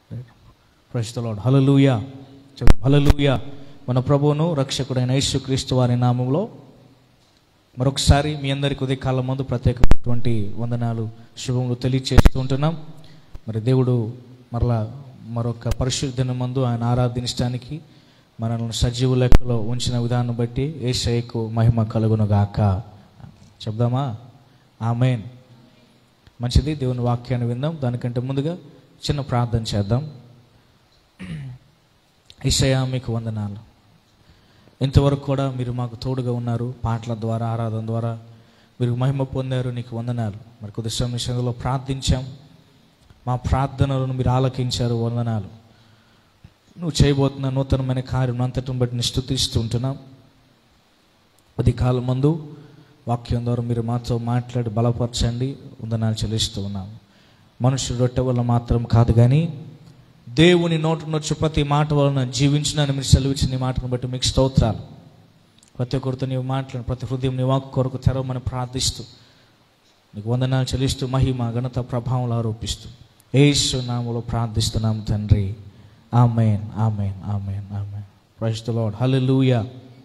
ప్రస్తుతలోడు హలలుయ హలలుయ మన ప్రభువును రక్షకుడైన యేసుక్రీస్తు వారి నామంలో మరొకసారి మీ అందరికి ఉదయకాలం ముందు ప్రత్యేకమైనటువంటి వందనాలు శుభములు తెలియచేస్తూ ఉంటున్నాం మరి దేవుడు మరలా మరొక పరిశుద్ధన మందు ఆయన ఆరాధించడానికి మనల్ని సజీవ లెక్కలో ఉంచిన విధానం బట్టి ఏషయ్యకు మహిమ కలుగును గాక చెప్దామా ఆమెన్ మంచిది దేవుని వాక్యాన్ని విందాం దానికంటే ముందుగా చిన్న ప్రార్థన చేద్దాం ఈసయా మీకు వందనాలు ఇంతవరకు కూడా మీరు మాకు తోడుగా ఉన్నారు పాటల ద్వారా ఆరాధన ద్వారా మీరు మహిమ పొందారు నీకు వందనాలు మరి కొద్ది సమయంలో ప్రార్థించాం మా ప్రార్థనలను మీరు ఆలకించారు వందనాలు నువ్వు చేయబోతున్న నూతనమైన కార్యం అంతటిని బట్టి నేను స్తుతిస్తూ ఉంటున్నాం అది కాలం ముందు వాక్యం ద్వారా మీరు మాతో మాట్లాడి బలపరచండి వందనాలు చెల్లిస్తూ ఉన్నాం మనుషుడు రొట్టె వల్ల మాత్రం కాదు కానీ దేవుని నోటి నొచ్చు ప్రతి మాట వలన జీవించినని మీరు సెలవిచ్చిన ఈ మాటను బట్టి మీకు స్తోత్రాలు ప్రతి ఒక్కరితో నీవు మాట్లాడు ప్రతి హృదయం నీ వాక్కు కొరకు తెరవమని ప్రార్థిస్తూ నీకు వందనాలు చెల్లిస్తూ మహిమ ఘనత ప్రభావం ఆరోపిస్తూ ఏసు నామలో ప్రార్థిస్తున్నాం తండ్రి amen amen amen amen praise the Lord hallelujah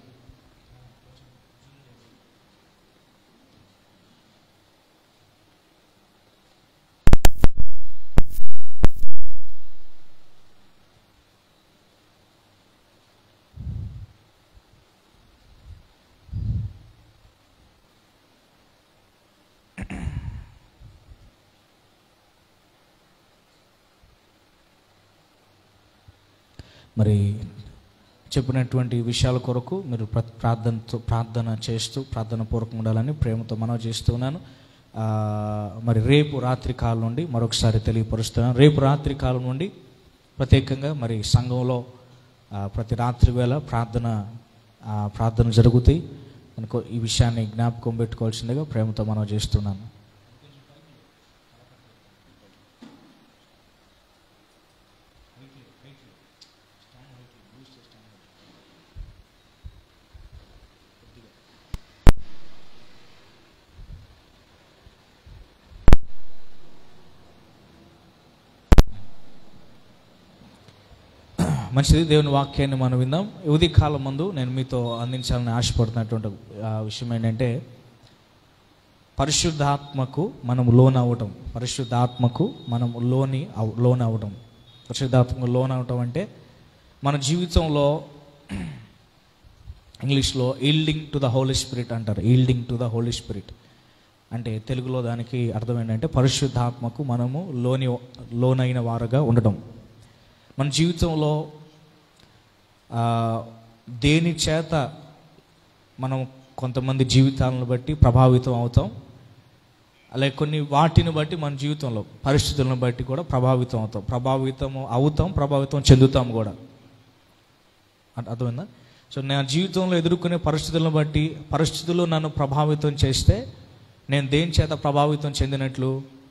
మరి చెప్పినటువంటి విషయాల కొరకు మీరు ప్ర- ప్రార్థనతో ప్రార్థన చేస్తూ ప్రార్థన పూర్వకంగా ఉండాలని ప్రేమతో మనవి చేస్తున్నాను ఆ, మరి రేపు రాత్రి కాలం నుండి మరొకసారి తెలియపరుస్తున్నాను రేపు రాత్రి కాలం నుండి ప్రత్యేకంగా మరి సంఘంలో ఆ, ప్రతి రాత్రి వేళ ప్రార్థన ఆ, ప్రార్థన జరుగుతాయి అనుకో ఈ విషయాన్ని జ్ఞాపకం పెట్టుకోవాల్సిందిగా ప్రేమతో మనవి చేస్తున్నాను మంచిది దేవుని వాక్యాన్ని మనం విందాం ఉదయ కాలం ముందు నేను మీతో అందించాలని ఆశపడుతున్నటువంటి ఆ విషయం ఏంటంటే పరిశుద్ధాత్మకు మనం లోన్ అవ్వటం పరిశుద్ధాత్మకు మనం లోని అవ్- లోన్ అవ్వటం పరిశుద్ధాత్మకు లోన్ అవ్వటం అంటే మన జీవితంలో ఇంగ్లీష్లో yielding to the Holy Spirit అంటారు yielding to the Holy Spirit అంటే తెలుగులో దానికి అర్థం ఏంటంటే పరిశుద్ధాత్మకు మనము లోని లోనైన వారుగా ఉండటం మన జీవితంలో ఆ, దేని చేత మనం కొంతమంది జీవితాలను బట్టి ప్రభావితం అవుతాం అలాగే కొన్ని వాటిని బట్టి మన జీవితంలో పరిస్థితులను బట్టి కూడా ప్రభావితం అవుతాం ప్రభావితం అవుతాం ప్రభావితం చెందుతాం కూడా అర్థ- అర్థమైందా సో నా జీవితంలో ఎదుర్కొనే పరిస్థితులను బట్టి పరిస్థితులు నన్ను ప్రభావితం చేస్తే నేను దేని చేత ప్రభావితం చెందినట్లు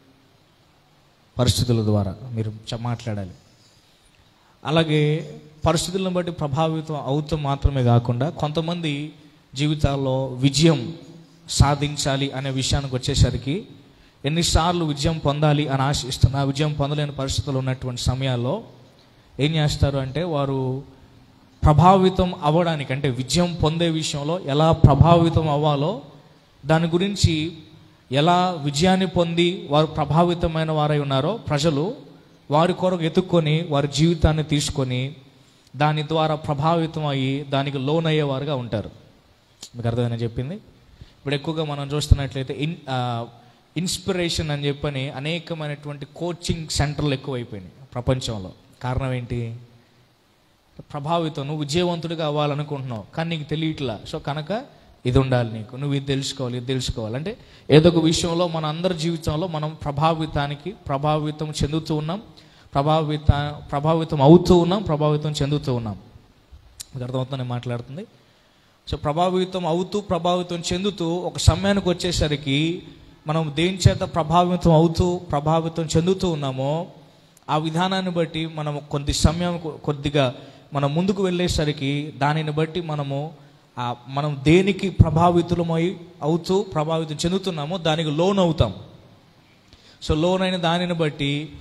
పరిస్థితుల ద్వారా మీరు చ- మాట్లాడాలి అలాగే పరిస్థితులను బట్టి ప్రభావితం అవుతూ మాత్రమే కాకుండా కొంతమంది జీవితాల్లో విజయం సాధించాలి అనే విషయానికి వచ్చేసరికి ఎన్నిసార్లు విజయం పొందాలి అని ఆశిస్తున్నా విజయం పొందలేని పరిస్థితులు ఉన్నటువంటి సమయాల్లో ఏం చేస్తారు అంటే వారు ప్రభావితం అవ్వడానికి అంటే విజయం పొందే విషయంలో ఎలా ప్రభావితం అవ్వాలో దాని గురించి ఎలా విజయాన్ని పొంది వారు ప్రభావితమైన వారై ఉన్నారో ప్రజలు వారి కొరకు ఎత్తుక్కొని వారి జీవితాన్ని తీసుకొని దాని ద్వారా ప్రభావితం అయ్యి దానికి లోన్ అయ్యేవారుగా ఉంటారు మీకు అర్థమైనా చెప్పింది ఇప్పుడు ఎక్కువగా మనం చూస్తున్నట్లయితే ఇన్ ఆ, ఇన్స్పిరేషన్ అని చెప్పని అనేకమైనటువంటి కోచింగ్ సెంటర్లు ఎక్కువైపోయినాయి ప్రపంచంలో కారణం ఏంటి ప్రభావితం నువ్వు విజయవంతుడిగా అవ్వాలనుకుంటున్నావు కానీ నీకు తెలియట్లా సో కనుక ఇది ఉండాలి నీకు నువ్వు ఇది తెలుసుకోవాలి ఇది తెలుసుకోవాలి అంటే ఏదో ఒక విషయంలో మన అందరి జీవితంలో మనం ప్రభావితానికి ప్రభావితం చెందుతూ ఉన్నాం ప్రభావిత ప్రభావితం అవుతూ ఉన్నాం ప్రభావితం చెందుతూ ఉన్నాం మీకు అర్థమవుతుందని నేను మాట్లాడుతుంది సో ప్రభావితం అవుతూ ప్రభావితం చెందుతూ ఒక సమయానికి వచ్చేసరికి మనం దేని చేత ప్రభావితం అవుతూ ప్రభావితం చెందుతూ ఉన్నామో ఆ విధానాన్ని బట్టి మనం కొద్ది సమయం కొ- కొద్దిగా మనం ముందుకు వెళ్ళేసరికి దానిని బట్టి మనము ఆ మనం దేనికి ప్రభావితులమై అవుతూ ప్రభావితం చెందుతున్నామో దానికి లోన్ అవుతాం సో లోన్ అయిన దానిని బట్టి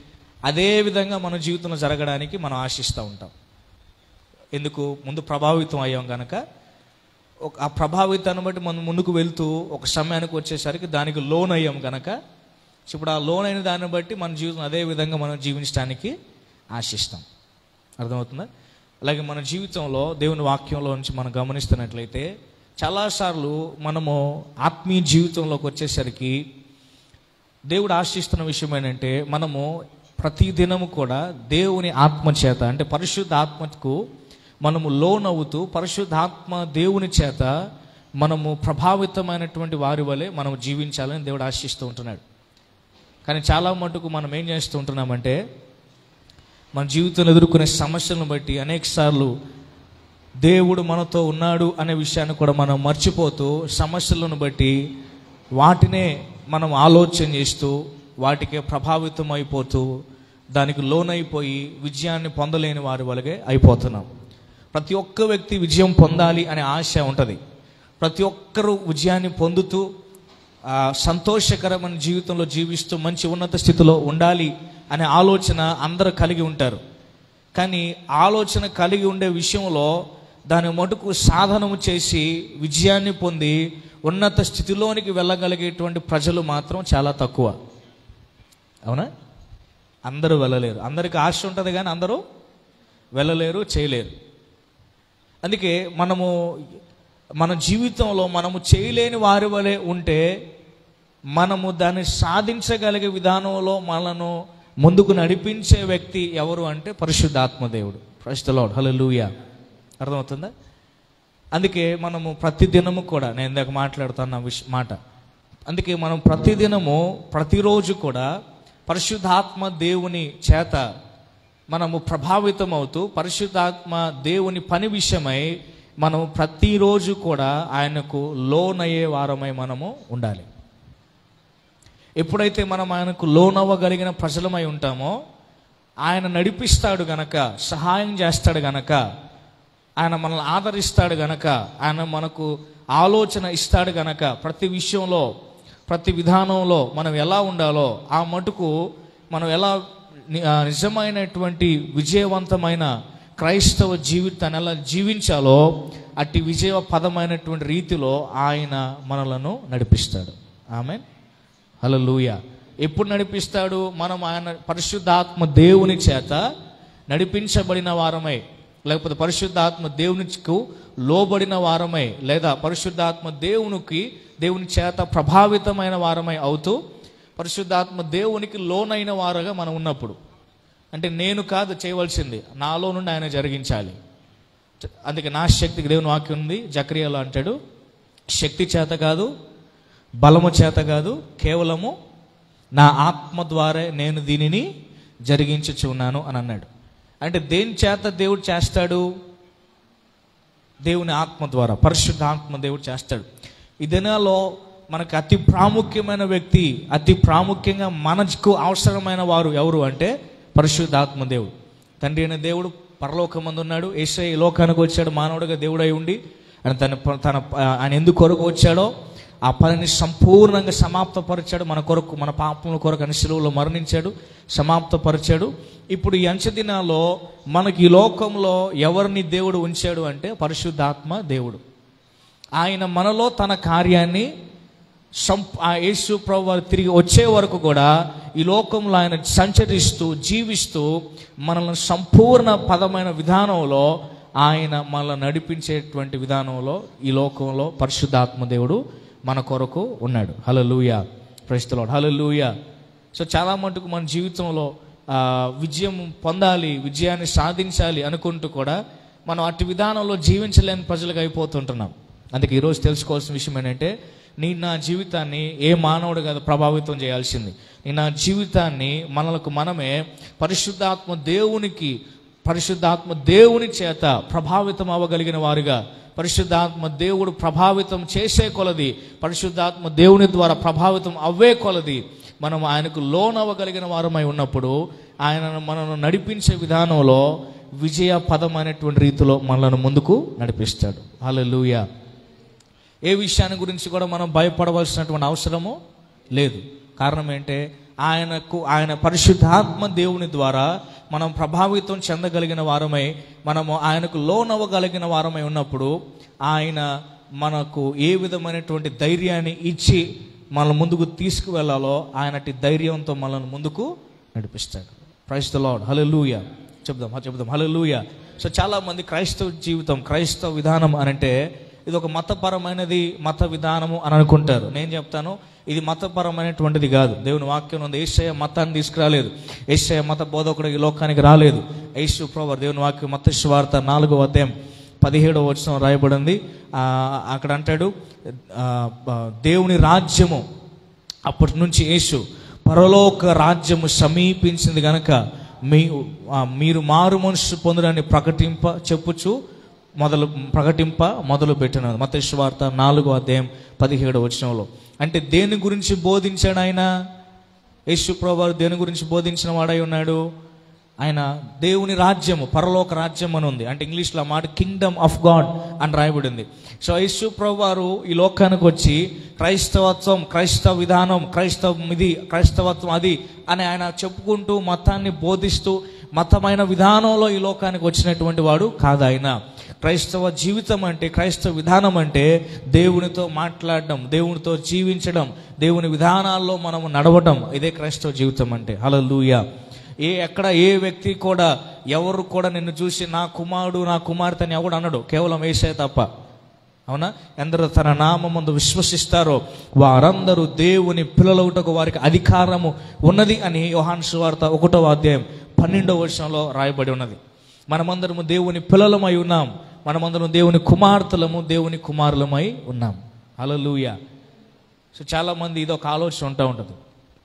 అదే విధంగా మన జీవితంలో జరగడానికి మనం ఆశిస్తూ ఉంటాం ఎందుకు ముందు ప్రభావితం అయ్యాం కనుక ఒక ఆ ప్రభావితాన్ని బట్టి మనం ముందుకు వెళ్తూ ఒక సమయానికి వచ్చేసరికి దానికి లోన్ అయ్యాం కనుక ఇప్పుడు ఆ లోన్ అయిన దాన్ని బట్టి మన జీవితం అదే విధంగా మనం జీవించడానికి ఆశిస్తాం అర్థమవుతుందా అలాగే మన జీవితంలో దేవుని వాక్యంలో నుంచి మనం గమనిస్తున్నట్లయితే చాలాసార్లు మనము ఆత్మీయ జీవితంలోకి వచ్చేసరికి దేవుడు ఆశిస్తున్న విషయం ఏంటంటే మనము ప్రతి దినము కూడా దేవుని ఆత్మ చేత అంటే పరిశుద్ధ ఆత్మకు మనము లోన్ అవుతూ పరిశుద్ధాత్మ దేవుని చేత మనము ప్రభావితమైనటువంటి వారి వలె మనం జీవించాలని దేవుడు ఆశిస్తూ ఉంటున్నాడు కానీ చాలా మటుకు మనం ఏం చేస్తూ ఉంటున్నామంటే మన జీవితంలో ఎదుర్కొనే సమస్యలను బట్టి అనేక సార్లు దేవుడు మనతో ఉన్నాడు అనే విషయాన్ని కూడా మనం మర్చిపోతూ సమస్యలను బట్టి వాటినే మనం ఆలోచన చేస్తూ వాటికే ప్రభావితం అయిపోతూ దానికి లోనైపోయి విజయాన్ని పొందలేని వారి వలగే అయిపోతున్నాం ప్రతి ఒక్క వ్యక్తి విజయం పొందాలి అనే ఆశ ఉంటుంది ప్రతి ఒక్కరూ విజయాన్ని పొందుతూ ఆ, సంతోషకరమైన జీవితంలో జీవిస్తూ మంచి ఉన్నత స్థితిలో ఉండాలి అనే ఆలోచన అందరూ కలిగి ఉంటారు కానీ ఆలోచన కలిగి ఉండే విషయంలో దాని మటుకు సాధనము చేసి విజయాన్ని పొంది ఉన్నత స్థితిలోనికి వెళ్ళగలిగేటువంటి ప్రజలు మాత్రం చాలా తక్కువ అవునా అందరూ వెళ్ళలేరు అందరికి ఆశ ఉంటుంది కానీ అందరూ వెళ్ళలేరు చేయలేరు అందుకే మనము మన జీవితంలో మనము చేయలేని వారి వలె ఉంటే మనము దాన్ని సాధించగలిగే విధానంలో మనను ముందుకు నడిపించే వ్యక్తి ఎవరు అంటే పరిశుద్ధాత్మదేవుడు ప్రస్తుతలోడ్ హలో లూయా అర్థమవుతుందా అందుకే మనము ప్రతిదినము కూడా నేను ఇందాక మాట్లాడుతున్న విష మాట అందుకే మనం ప్రతిదినము ప్రతిరోజు కూడా పరిశుద్ధాత్మ దేవుని చేత మనము ప్రభావితం అవుతూ పరిశుద్ధాత్మ దేవుని పని విషయమై మనము ప్రతిరోజు కూడా ఆయనకు లోన్ అయ్యే వారమై మనము ఉండాలి ఎప్పుడైతే మనం ఆయనకు లోన్ అవ్వగలిగిన ప్రజలమై ఉంటామో ఆయన నడిపిస్తాడు గనక సహాయం చేస్తాడు గనక ఆయన మనల్ని ఆదరిస్తాడు గనక ఆయన మనకు ఆలోచన ఇస్తాడు గనక ప్రతి విషయంలో ప్రతి విధానంలో మనం ఎలా ఉండాలో ఆ మటుకు మనం ఎలా ని- ఆ నిజమైనటువంటి విజయవంతమైన క్రైస్తవ జీవితాన్ని ఎలా జీవించాలో అట్టి విజయ పదమైనటువంటి రీతిలో ఆయన మనలను నడిపిస్తాడు ఆమె హల్లెలూయ ఎప్పుడు నడిపిస్తాడు మనం ఆయన పరిశుద్ధాత్మ దేవుని చేత నడిపించబడిన వారమై లేకపోతే పరిశుద్ధాత్మ దేవునికి లోబడిన వారమై లేదా పరిశుద్ధాత్మ దేవునికి దేవుని చేత ప్రభావితమైన వారమై అవుతూ పరిశుద్ధాత్మ దేవునికి లోనైన వారుగా మనం ఉన్నప్పుడు అంటే నేను కాదు చేయవలసింది నాలో నుండి ఆయన జరిగించాలి అందుకే నా శక్తికి దేవుని వాక్యం ఉంది జక్రియాలో అంటాడు శక్తి చేత కాదు బలము చేత కాదు కేవలము నా ఆత్మ ద్వారా నేను దీనిని జరిగించుచున్నాను అని అన్నాడు అంటే దేని చేత దేవుడు చేస్తాడు దేవుని ఆత్మ ద్వారా పరిశుద్ధ ఆత్మ దేవుడు చేస్తాడు ఈ దినాల్లో మనకు అతి ప్రాముఖ్యమైన వ్యక్తి అతి ప్రాముఖ్యంగా మనకు అవసరమైన వారు ఎవరు అంటే పరిశుద్ధాత్మ దేవుడు తండ్రి అయిన దేవుడు పరలోకమందు ఉన్నాడు ఏసై ఈ లోకానికి వచ్చాడు మానవుడిగా దేవుడై ఉండి ఆయన తన తన ఆయన ఎందుకు కొరకు వచ్చాడో ఆ పనిని సంపూర్ణంగా సమాప్తపరిచాడు మన కొరకు మన పాపముల కొరకు అని శిలువలో మరణించాడు సమాప్తపరిచాడు ఇప్పుడు ఈ అంచె దినాల్లో మనకి ఈ లోకంలో ఎవరిని దేవుడు ఉంచాడు అంటే పరిశుద్ధాత్మ దేవుడు ఆయన మనలో తన కార్యాన్ని సంప్ ఆ యేసు ప్రభు వారు తిరిగి వచ్చే వరకు కూడా ఈ లోకంలో ఆయన సంచరిస్తూ జీవిస్తూ మనల్ని సంపూర్ణ పదమైన విధానంలో ఆయన మనల్ని నడిపించేటువంటి విధానంలో ఈ లోకంలో పరిశుద్ధాత్మ దేవుడు మన కొరకు ఉన్నాడు హలో లూయ ప్రస్తుతం హలో లూయ సో చాలా మటుకు మన జీవితంలో ఆ, విజయం పొందాలి విజయాన్ని సాధించాలి అనుకుంటూ కూడా మనం అటు విధానంలో జీవించలేని ప్రజలుగా అయిపోతుంటున్నాం అందుకే ఈరోజు తెలుసుకోవాల్సిన విషయం ఏంటంటే నీ నా జీవితాన్ని ఏ మానవుడు కాదు ప్రభావితం చేయాల్సింది నీ నా జీవితాన్ని మనలకు మనమే పరిశుద్ధాత్మ దేవునికి పరిశుద్ధాత్మ దేవుని చేత ప్రభావితం అవ్వగలిగిన వారుగా పరిశుద్ధాత్మ దేవుడు ప్రభావితం చేసే కొలది పరిశుద్ధాత్మ దేవుని ద్వారా ప్రభావితం అవ్వే కొలది మనం ఆయనకు లోన్ అవ్వగలిగిన వారమై ఉన్నప్పుడు ఆయన మనను నడిపించే విధానంలో విజయ పదం అనేటువంటి రీతిలో మనలను ముందుకు నడిపిస్తాడు హల్లెలూయా ఏ విషయాన్ని గురించి కూడా మనం భయపడవలసినటువంటి అవసరము లేదు కారణం ఏంటే ఆయనకు ఆయన పరిశుద్ధాత్మ దేవుని ద్వారా మనం ప్రభావితం చెందగలిగిన వారమై మనము ఆయనకు లోనవ్వగలిగిన వారమై ఉన్నప్పుడు ఆయన మనకు ఏ విధమైనటువంటి ధైర్యాన్ని ఇచ్చి మన ముందుకు తీసుకువెళ్ళాలో ఆయనటి ధైర్యంతో మనల్ని ముందుకు నడిపిస్తాడు ప్రైస్ ద లాడ్ హల్లెలూయా చెప్దాం హ- చెప్దాం హల్లెలూయా సో చాలా మంది క్రైస్తవ జీవితం క్రైస్తవ విధానం అని అంటే ఇది ఒక మతపరమైనది మత విధానము అని అనుకుంటారు నేను చెప్తాను ఇది మతపరమైనటువంటిది కాదు దేవుని వాక్యం ఉంది ఏషయ మతాన్ని తీసుకురాలేదు ఏషయ మత బోధకుడు ఈ లోకానికి రాలేదు యేసు ప్రభు దేవుని వాక్యం మత వార్త నాలుగో అధ్యాయం పదిహేడవ వచనం రాయబడింది ఆ, అక్కడ అంటాడు ఆ, బ- దేవుని రాజ్యము అప్పటి నుంచి యేసు పరలోక రాజ్యము సమీపించింది గనక మీ ఆ, మీరు మారు మనసు పొందడాన్ని ప్రకటింప చెప్పుచు మొదలు ప్రకటింప మొదలు పెట్టినది మతేశ్వార్త నాలుగో అధ్యాయం పదిహేడు వచనంలో అంటే దేని గురించి బోధించాడు ఆయన యేసు ప్రభు దేని గురించి బోధించిన వాడై ఉన్నాడు ఆయన దేవుని రాజ్యము పరలోక రాజ్యం అని ఉంది అంటే ఇంగ్లీష్లో ఆ మాట కింగ్డమ్ ఆఫ్ గాడ్ అని రాయబడింది సో యేసు ప్రభు వారు ఈ లోకానికి వచ్చి క్రైస్తవత్వం క్రైస్తవ విధానం క్రైస్తవం ఇది క్రైస్తవత్వం అది అని ఆయన చెప్పుకుంటూ మతాన్ని బోధిస్తూ మతమైన విధానంలో ఈ లోకానికి వచ్చినటువంటి వాడు కాదు ఆయన క్రైస్తవ జీవితం అంటే క్రైస్తవ విధానం అంటే దేవునితో మాట్లాడడం దేవునితో జీవించడం దేవుని విధానాల్లో మనము నడవడం ఇదే క్రైస్తవ జీవితం అంటే హల్లెలూయా ఏ ఎక్కడ ఏ వ్యక్తి కూడా ఎవరు కూడా నిన్ను చూసి నా కుమారుడు నా కుమార్తె అని ఎవడు అనడు కేవలం వేసే తప్ప అవునా ఎందరో తన నామందు విశ్వసిస్తారో వారందరూ దేవుని పిల్లలవుటకు వారికి అధికారము ఉన్నది అని యోహాన్ సువార్త ఒకటో అధ్యాయం పన్నెండవ వర్షంలో రాయబడి ఉన్నది మనమందరము దేవుని పిల్లలమై ఉన్నాం మనమందరం దేవుని కుమార్తెలము దేవుని కుమారులమై ఉన్నాం హల్లెలూయా సో చాలామంది ఇది ఒక ఆలోచన ఉంటూ ఉంటుంది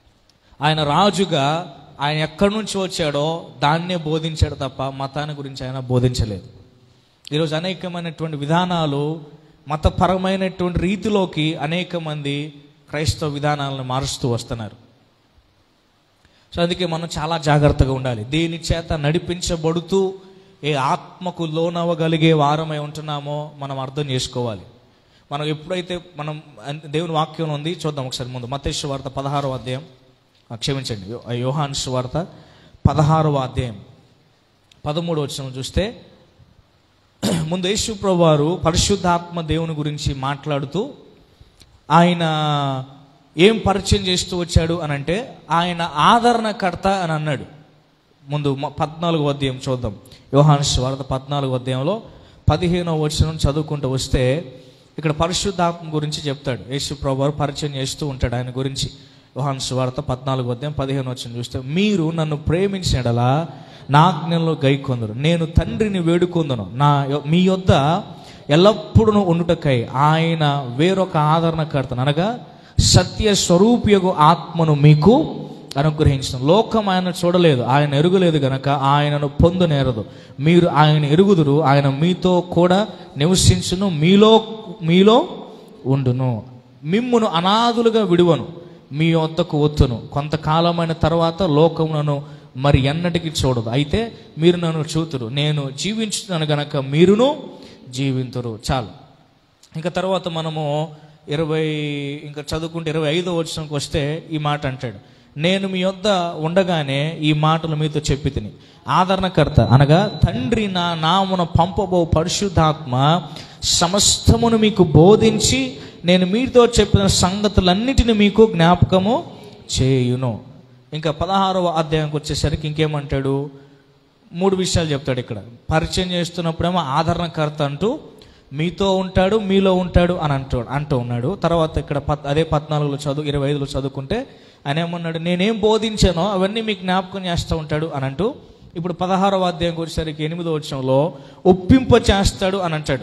ఆయన రాజుగా ఆయన ఎక్కడి నుంచి వచ్చాడో దాన్నే బోధించాడు తప్ప మతాన్ని గురించి ఆయన బోధించలేదు ఈరోజు అనేకమైనటువంటి విధానాలు మతపరమైనటువంటి రీతిలోకి అనేక మంది క్రైస్తవ విధానాలను మారుస్తూ వస్తున్నారు సో అందుకే మనం చాలా జాగ్రత్తగా ఉండాలి దేని చేత నడిపించబడుతూ ఏ ఆత్మకు లోనవ్వగలిగే వారమై ఉంటున్నామో మనం అర్థం చేసుకోవాలి మనం ఎప్పుడైతే మనం అన్- దేవుని వాక్యం ఉంది చూద్దాం ఒకసారి ముందు మతేశ్వ వార్త పదహారవ అధ్యాయం ఆ, క్షమించండి యో- యోహాన్ వార్త పదహారవ అధ్యాయం పదమూడు వచ్చిన చూస్తే ముందు యేసు ప్రభు వారు పరిశుద్ధాత్మ దేవుని గురించి మాట్లాడుతూ ఆయన ఏం పరిచయం చేస్తూ వచ్చాడు అని అంటే ఆయన ఆదరణకర్త అని అన్నాడు ముందు మ- పద్నాలుగో అధ్యాయం చూద్దాం యోహాను వార్త పద్నాలుగో అధ్యాయంలో పదిహేనో వచనం చదువుకుంటూ వస్తే ఇక్కడ పరిశుద్ధాత్మ గురించి చెప్తాడు యేసు ప్రభు వారు పరిచయం చేస్తూ ఉంటాడు ఆయన గురించి యోహాను వార్త పద్నాలుగో అధ్యాయం పదిహేను వచనం చూస్తే మీరు నన్ను ప్రేమించినడలా నా ఆజ్ఞల్లో గైకొందరు నేను తండ్రిని వేడుకొందును నా యొ- మీ యొద్ద ఎల్లప్పుడూ ఉండుటకై ఆయన వేరొక ఆదరణకర్త అనగా సత్య స్వరూపియగు ఆత్మను మీకు అనుగ్రహించిన లోకం ఆయన చూడలేదు ఆయన ఎరుగులేదు గనక ఆయనను పొందునేరదు మీరు ఆయన ఎరుగుదురు ఆయన మీతో కూడా నివసించును మీలో మీలో ఉండును మిమ్మును అనాథులుగా విడువను మీ వద్దకు ఒత్తును కొంతకాలమైన తర్వాత లోకమునను మరి ఎన్నటికి చూడదు అయితే మీరు నన్ను చూతురు నేను జీవించుతున్నాను గనక మీరును జీవింతురు చాలు ఇంకా తర్వాత మనము ఇరవై ఇంకా చదువుకుంటే ఇరవై ఐదో వచ్చినకి వస్తే ఈ మాట అంటాడు నేను మీ యొద్ద ఉండగానే ఈ మాటలు మీతో చెప్పి తిని ఆదరణకర్త అనగా తండ్రి నా నామున పంపబో పరిశుద్ధాత్మ సమస్తమును మీకు బోధించి నేను మీతో చెప్పిన సంగతులన్నిటిని మీకు జ్ఞాపకము చేయును ఇంకా పదహారవ అధ్యాయంకి వచ్చేసరికి ఇంకేమంటాడు మూడు విషయాలు చెప్తాడు ఇక్కడ పరిచయం చేస్తున్నప్పుడేమో ఆదరణకర్త అంటూ మీతో ఉంటాడు మీలో ఉంటాడు అని అంటూ అంటూ ఉన్నాడు తర్వాత ఇక్కడ పద్ అదే పద్నాలుగులో చదువు ఇరవై ఐదులో చదువుకుంటే ఆయన ఏమన్నాడు నేనేం బోధించానో అవన్నీ మీకు జ్ఞాపకం చేస్తూ ఉంటాడు అని అంటూ ఇప్పుడు పదహారవ అధ్యాయం వచ్చేసరికి ఎనిమిదో వచ్చంలో ఒప్పింప చేస్తాడు అని అంటాడు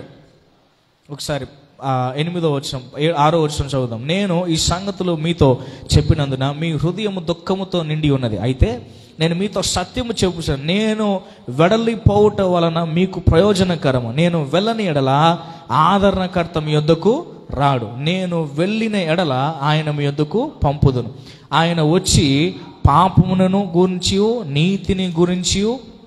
ఒకసారి ఆ, ఎనిమిదో వచ్చిన ఆరో వచ్చిన చదువుదాం నేను ఈ సంగతులు మీతో చెప్పినందున మీ హృదయము దుఃఖముతో నిండి ఉన్నది అయితే నేను మీతో సత్యము చెప్పుచాను నేను వెడలిపోవుట వలన మీకు ప్రయోజనకరము నేను వెళ్ళని ఎడల ఆదరణకర్త మీ యొద్దకు రాడు నేను వెళ్ళిన ఎడల ఆయన మీ యొద్దకు పంపుదును ఆయన వచ్చి పాపమును గురించి నీతిని గురించి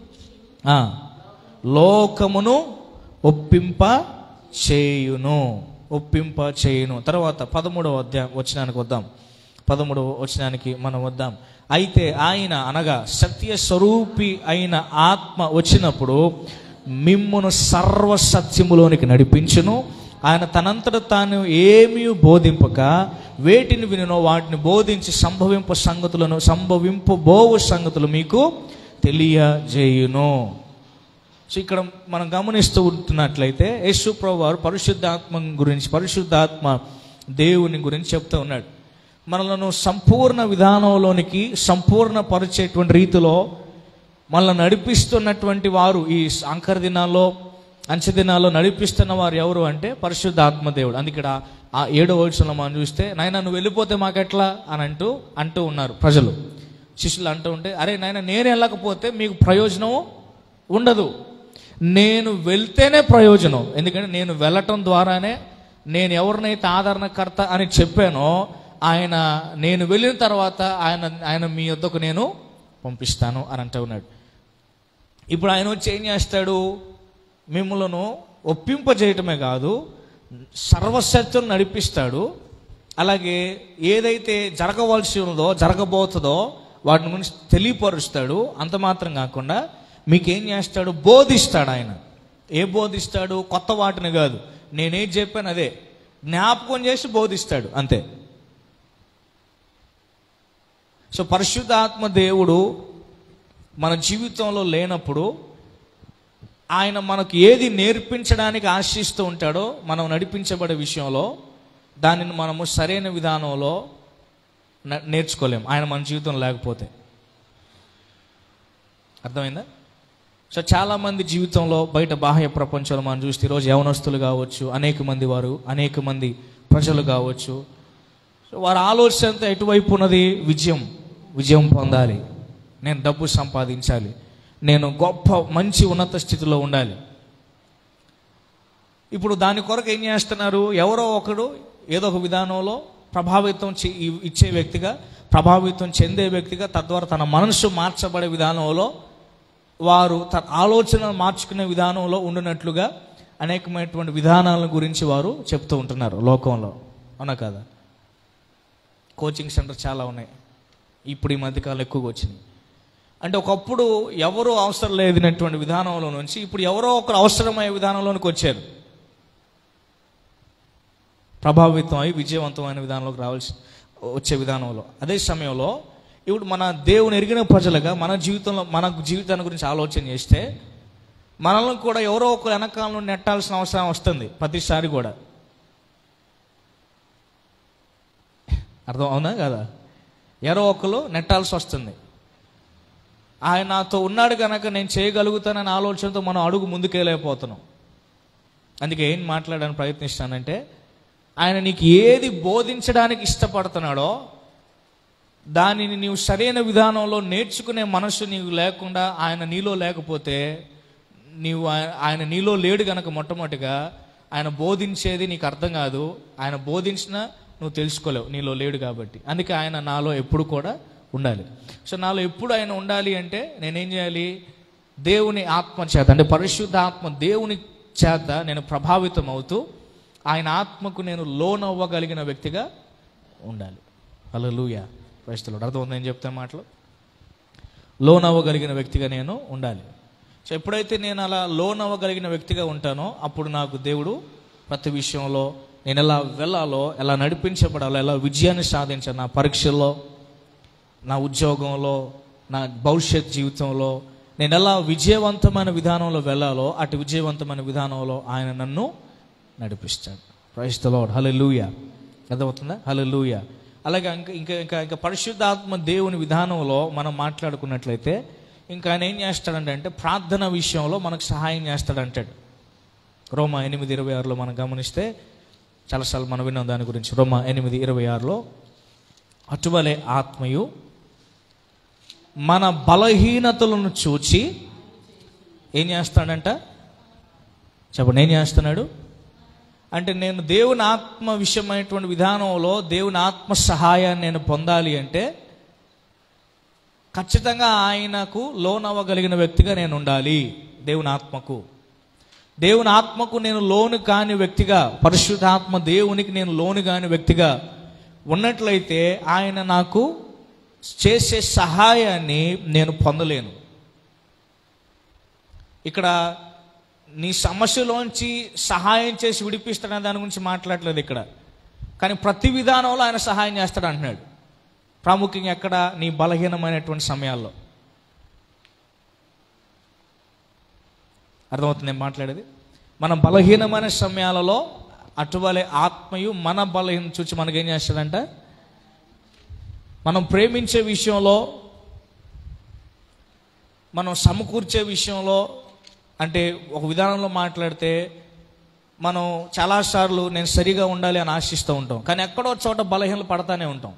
లోకమును ఒప్పింప చేయును ఒప్పింప చేయును తర్వాత పదమూడవ అధ్యాయం వచ్చినానికి వద్దాం పదమూడవ వచనానికి మనం వద్దాం అయితే ఆయన అనగా సత్య స్వరూపి అయిన ఆత్మ వచ్చినప్పుడు మిమ్మును సర్వ సత్యములోనికి నడిపించును ఆయన తనంతట తాను ఏమీ బోధింపక వేటిని వినునో వాటిని బోధించి సంభవింప సంగతులను సంభవింపు బోవు సంగతులు మీకు తెలియజేయును సో ఇక్కడ మనం గమనిస్తూ ఉంటున్నట్లయితే యేసు ప్రభు వారు పరిశుద్ధాత్మ గురించి పరిశుద్ధాత్మ దేవుని గురించి చెప్తూ ఉన్నాడు మనలను సంపూర్ణ విధానంలోనికి సంపూర్ణ పరిచేటువంటి రీతిలో మనల్ని నడిపిస్తున్నటువంటి వారు ఈ అంకర దినాల్లో అంచె దినాల్లో నడిపిస్తున్న వారు ఎవరు అంటే పరిశుద్ధాత్మ దేవుడు అందుకే ఇక్కడ ఆ ఏడో వచనంలో మనం చూస్తే నాయన నువ్వు వెళ్ళిపోతే మాకెట్లా అని అంటూ అంటూ ఉన్నారు ప్రజలు శిష్యులు అంటూ ఉంటే అరే నాయన నేను వెళ్ళకపోతే మీకు ప్రయోజనం ఉండదు నేను వెళ్తేనే ప్రయోజనం ఎందుకంటే నేను వెళ్ళటం ద్వారానే నేను ఎవరినైతే ఆదరణకర్త అని చెప్పానో ఆయన నేను వెళ్ళిన తర్వాత ఆయన ఆయన మీ వద్దకు నేను పంపిస్తాను అని అంటూ ఉన్నాడు ఇప్పుడు ఆయన వచ్చి ఏం చేస్తాడు మిమ్మలను ఒప్పింపజేయటమే కాదు సర్వసత్యం నడిపిస్తాడు అలాగే ఏదైతే జరగవలసి ఉందో జరగబోతుందో వాటిని గురించి తెలియపరుస్తాడు అంత మాత్రం కాకుండా మీకేం చేస్తాడు బోధిస్తాడు ఆయన ఏ బోధిస్తాడు కొత్త వాటిని కాదు నేనేం చెప్పాను అదే జ్ఞాపకం చేసి బోధిస్తాడు అంతే సో పరిశుద్ధాత్మ దేవుడు మన జీవితంలో లేనప్పుడు ఆయన మనకు ఏది నేర్పించడానికి ఆశిస్తూ ఉంటాడో మనం నడిపించబడే విషయంలో దానిని మనము సరైన విధానంలో న- నేర్చుకోలేం ఆయన మన జీవితం లేకపోతే అర్థమైందా సో చాలామంది జీవితంలో బయట బాహ్య ప్రపంచంలో మనం చూస్తే ఈరోజు యవనస్తులు కావచ్చు అనేక మంది వారు అనేక మంది ప్రజలు కావచ్చు సో వారి ఆలోచన అంతా ఎటువైపు ఉన్నది విజయం విజయం పొందాలి నేను డబ్బు సంపాదించాలి నేను గొప్ప మంచి ఉన్నత స్థితిలో ఉండాలి ఇప్పుడు దాని కొరకు ఏం చేస్తున్నారు ఎవరో ఒకడు ఏదో ఒక విధానంలో ప్రభావితం చే- ఇ- ఇచ్చే వ్యక్తిగా ప్రభావితం చెందే వ్యక్తిగా తద్వారా తన మనసు మార్చబడే విధానంలో వారు తన ఆలోచన మార్చుకునే విధానంలో ఉండినట్లుగా అనేకమైనటువంటి విధానాల గురించి వారు చెప్తూ ఉంటున్నారు లోకంలో అవునా కదా కోచింగ్ సెంటర్ చాలా ఉన్నాయి ఇప్పుడు ఈ మధ్యకాలం ఎక్కువగా వచ్చినాయి అంటే ఒకప్పుడు ఎవరు అవసరం లేనటువంటి విధానంలో నుంచి ఇప్పుడు ఎవరో ఒకరు అవసరమయ్యే విధానంలోనికి వచ్చారు ప్రభావితం అయి విజయవంతమైన విధానంలోకి రావాల్సి వచ్చే విధానంలో అదే సమయంలో ఇప్పుడు మన దేవుని ఎరిగిన ప్రజలుగా మన జీవితంలో మన జీవితాన్ని గురించి ఆలోచన చేస్తే మనల్ని కూడా ఎవరో ఒక వెనకాలను నెట్టాల్సిన అవసరం వస్తుంది ప్రతిసారి కూడా అర్థం అవునా కదా ఎవరో ఒకరు నెట్టాల్సి వస్తుంది ఆయన నాతో ఉన్నాడు కనుక నేను చేయగలుగుతానని ఆలోచనతో మనం అడుగు ముందుకెళ్ళలేకపోతున్నాం అందుకే ఏం మాట్లాడడానికి ప్రయత్నిస్తానంటే ఆయన నీకు ఏది బోధించడానికి ఇష్టపడుతున్నాడో దానిని నీవు సరైన విధానంలో నేర్చుకునే మనసు నీవు లేకుండా ఆయన నీలో లేకపోతే నీవు ఆయ- ఆయన నీలో లేడు గనక మొట్టమొదటిగా ఆయన బోధించేది నీకు అర్థం కాదు ఆయన బోధించినా నువ్వు తెలుసుకోలేవు నీలో లేడు కాబట్టి అందుకే ఆయన నాలో ఎప్పుడు కూడా ఉండాలి సో నాలో ఎప్పుడు ఆయన ఉండాలి అంటే నేనేం చేయాలి దేవుని ఆత్మ చేత అంటే పరిశుద్ధ ఆత్మ దేవుని చేత నేను ప్రభావితం అవుతూ ఆయన ఆత్మకు నేను లోనవ్వగలిగిన వ్యక్తిగా ఉండాలి అలా లూయా ప్రశ్నలు అర్థం ఉందని చెప్తే మాటలు లోన్ అవ్వగలిగిన వ్యక్తిగా నేను ఉండాలి సో ఎప్పుడైతే నేను అలా లోన్ అవ్వగలిగిన వ్యక్తిగా ఉంటానో అప్పుడు నాకు దేవుడు ప్రతి విషయంలో నేను ఎలా వెళ్ళాలో ఎలా నడిపించబడాలో ఎలా విజయాన్ని సాధించాలి నా పరీక్షల్లో నా ఉద్యోగంలో నా భవిష్యత్ జీవితంలో నేను ఎలా విజయవంతమైన విధానంలో వెళ్ళాలో అటు విజయవంతమైన విధానంలో ఆయన నన్ను నడిపిస్తాడు ప్రైస్ ద లార్డ్ హల్లెలూయా అర్థమవుతుందా హల్లెలూయా అలాగే ఇంకా ఇంకా ఇంకా ఇంకా పరిశుద్ధాత్మ దేవుని విధానంలో మనం మాట్లాడుకున్నట్లయితే ఇంకా ఆయన ఏం చేస్తాడంటే అంటే ప్రార్థన విషయంలో మనకు సహాయం చేస్తాడంటాడు రోమా ఎనిమిది ఇరవై ఆరులో మనం గమనిస్తే చాలాసార్లు మనం విన్నాం దాని గురించి రోమా ఎనిమిది ఇరవై ఆరులో అటువలే ఆత్మయు మన బలహీనతలను చూచి ఏం చేస్తాడంట చెప్పండి ఏం చేస్తున్నాడు అంటే నేను దేవుని ఆత్మ విషయమైనటువంటి విధానంలో దేవుని ఆత్మ సహాయాన్ని నేను పొందాలి అంటే ఖచ్చితంగా ఆయనకు లోనవ్వగలిగిన వ్యక్తిగా నేను ఉండాలి దేవుని ఆత్మకు దేవుని ఆత్మకు నేను లోను కాని వ్యక్తిగా పరిశుద్ధాత్మ దేవునికి నేను లోను కాని వ్యక్తిగా ఉన్నట్లయితే ఆయన నాకు చేసే సహాయాన్ని నేను పొందలేను ఇక్కడ నీ సమస్యలోంచి సహాయం చేసి విడిపిస్తాడనే దాని గురించి మాట్లాడలేదు ఇక్కడ కానీ ప్రతి విధానంలో ఆయన సహాయం చేస్తాడు అంటున్నాడు ప్రాముఖ్యంగా ఎక్కడ నీ బలహీనమైనటువంటి సమయాల్లో అర్థమవుతుంది నేను మాట్లాడేది మన బలహీనమైన సమయాలలో అటువలే ఆత్మయు మన బలహీన చూచి మనకేం చేస్తాడంట మనం ప్రేమించే విషయంలో మనం సమకూర్చే విషయంలో అంటే ఒక విధానంలో మాట్లాడితే మనం చాలాసార్లు నేను సరిగా ఉండాలి అని ఆశిస్తూ ఉంటాం కానీ ఎక్కడో చోట బలహీనలు పడతానే ఉంటాం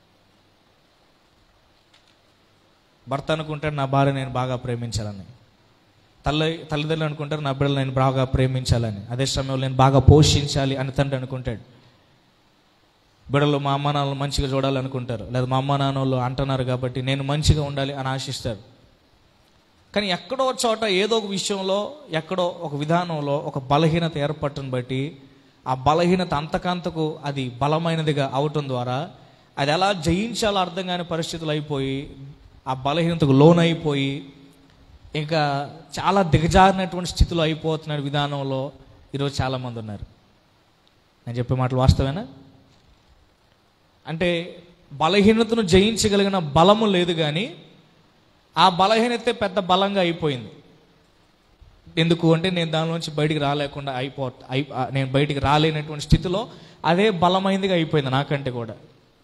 భర్త అనుకుంటాడు నా భార్య నేను బాగా ప్రేమించాలని తల్లి తల్లిదండ్రులు అనుకుంటారు నా బిడ్డలు నేను బాగా ప్రేమించాలని అదే సమయంలో నేను బాగా పోషించాలి అని తండ్రి అనుకుంటాడు బిడ్డలు మా అమ్మ నాన్నలు మంచిగా చూడాలనుకుంటారు లేదా మా అమ్మ నాన్నలు అంటున్నారు కాబట్టి నేను మంచిగా ఉండాలి అని ఆశిస్తారు కానీ ఎక్కడో చోట ఏదో ఒక విషయంలో ఎక్కడో ఒక విధానంలో ఒక బలహీనత ఏర్పడటం బట్టి ఆ బలహీనత అంతకంతకు అది బలమైనదిగా అవటం ద్వారా అది ఎలా జయించాలో అర్థం కాని పరిస్థితులు అయిపోయి ఆ బలహీనతకు లోనైపోయి ఇంకా చాలా దిగజారినటువంటి స్థితిలో అయిపోతున్న విధానంలో ఈరోజు చాలామంది ఉన్నారు నేను చెప్పే మాటలు వాస్తవేనా అంటే బలహీనతను జయించగలిగిన బలము లేదు కానీ ఆ బలహీనతే పెద్ద బలంగా అయిపోయింది ఎందుకు అంటే నేను దానిలోంచి బయటికి రాలేకుండా అయిపో అయి ఆ, నేను బయటికి రాలేనటువంటి స్థితిలో అదే బలమైనదిగా అయిపోయింది నాకంటే కూడా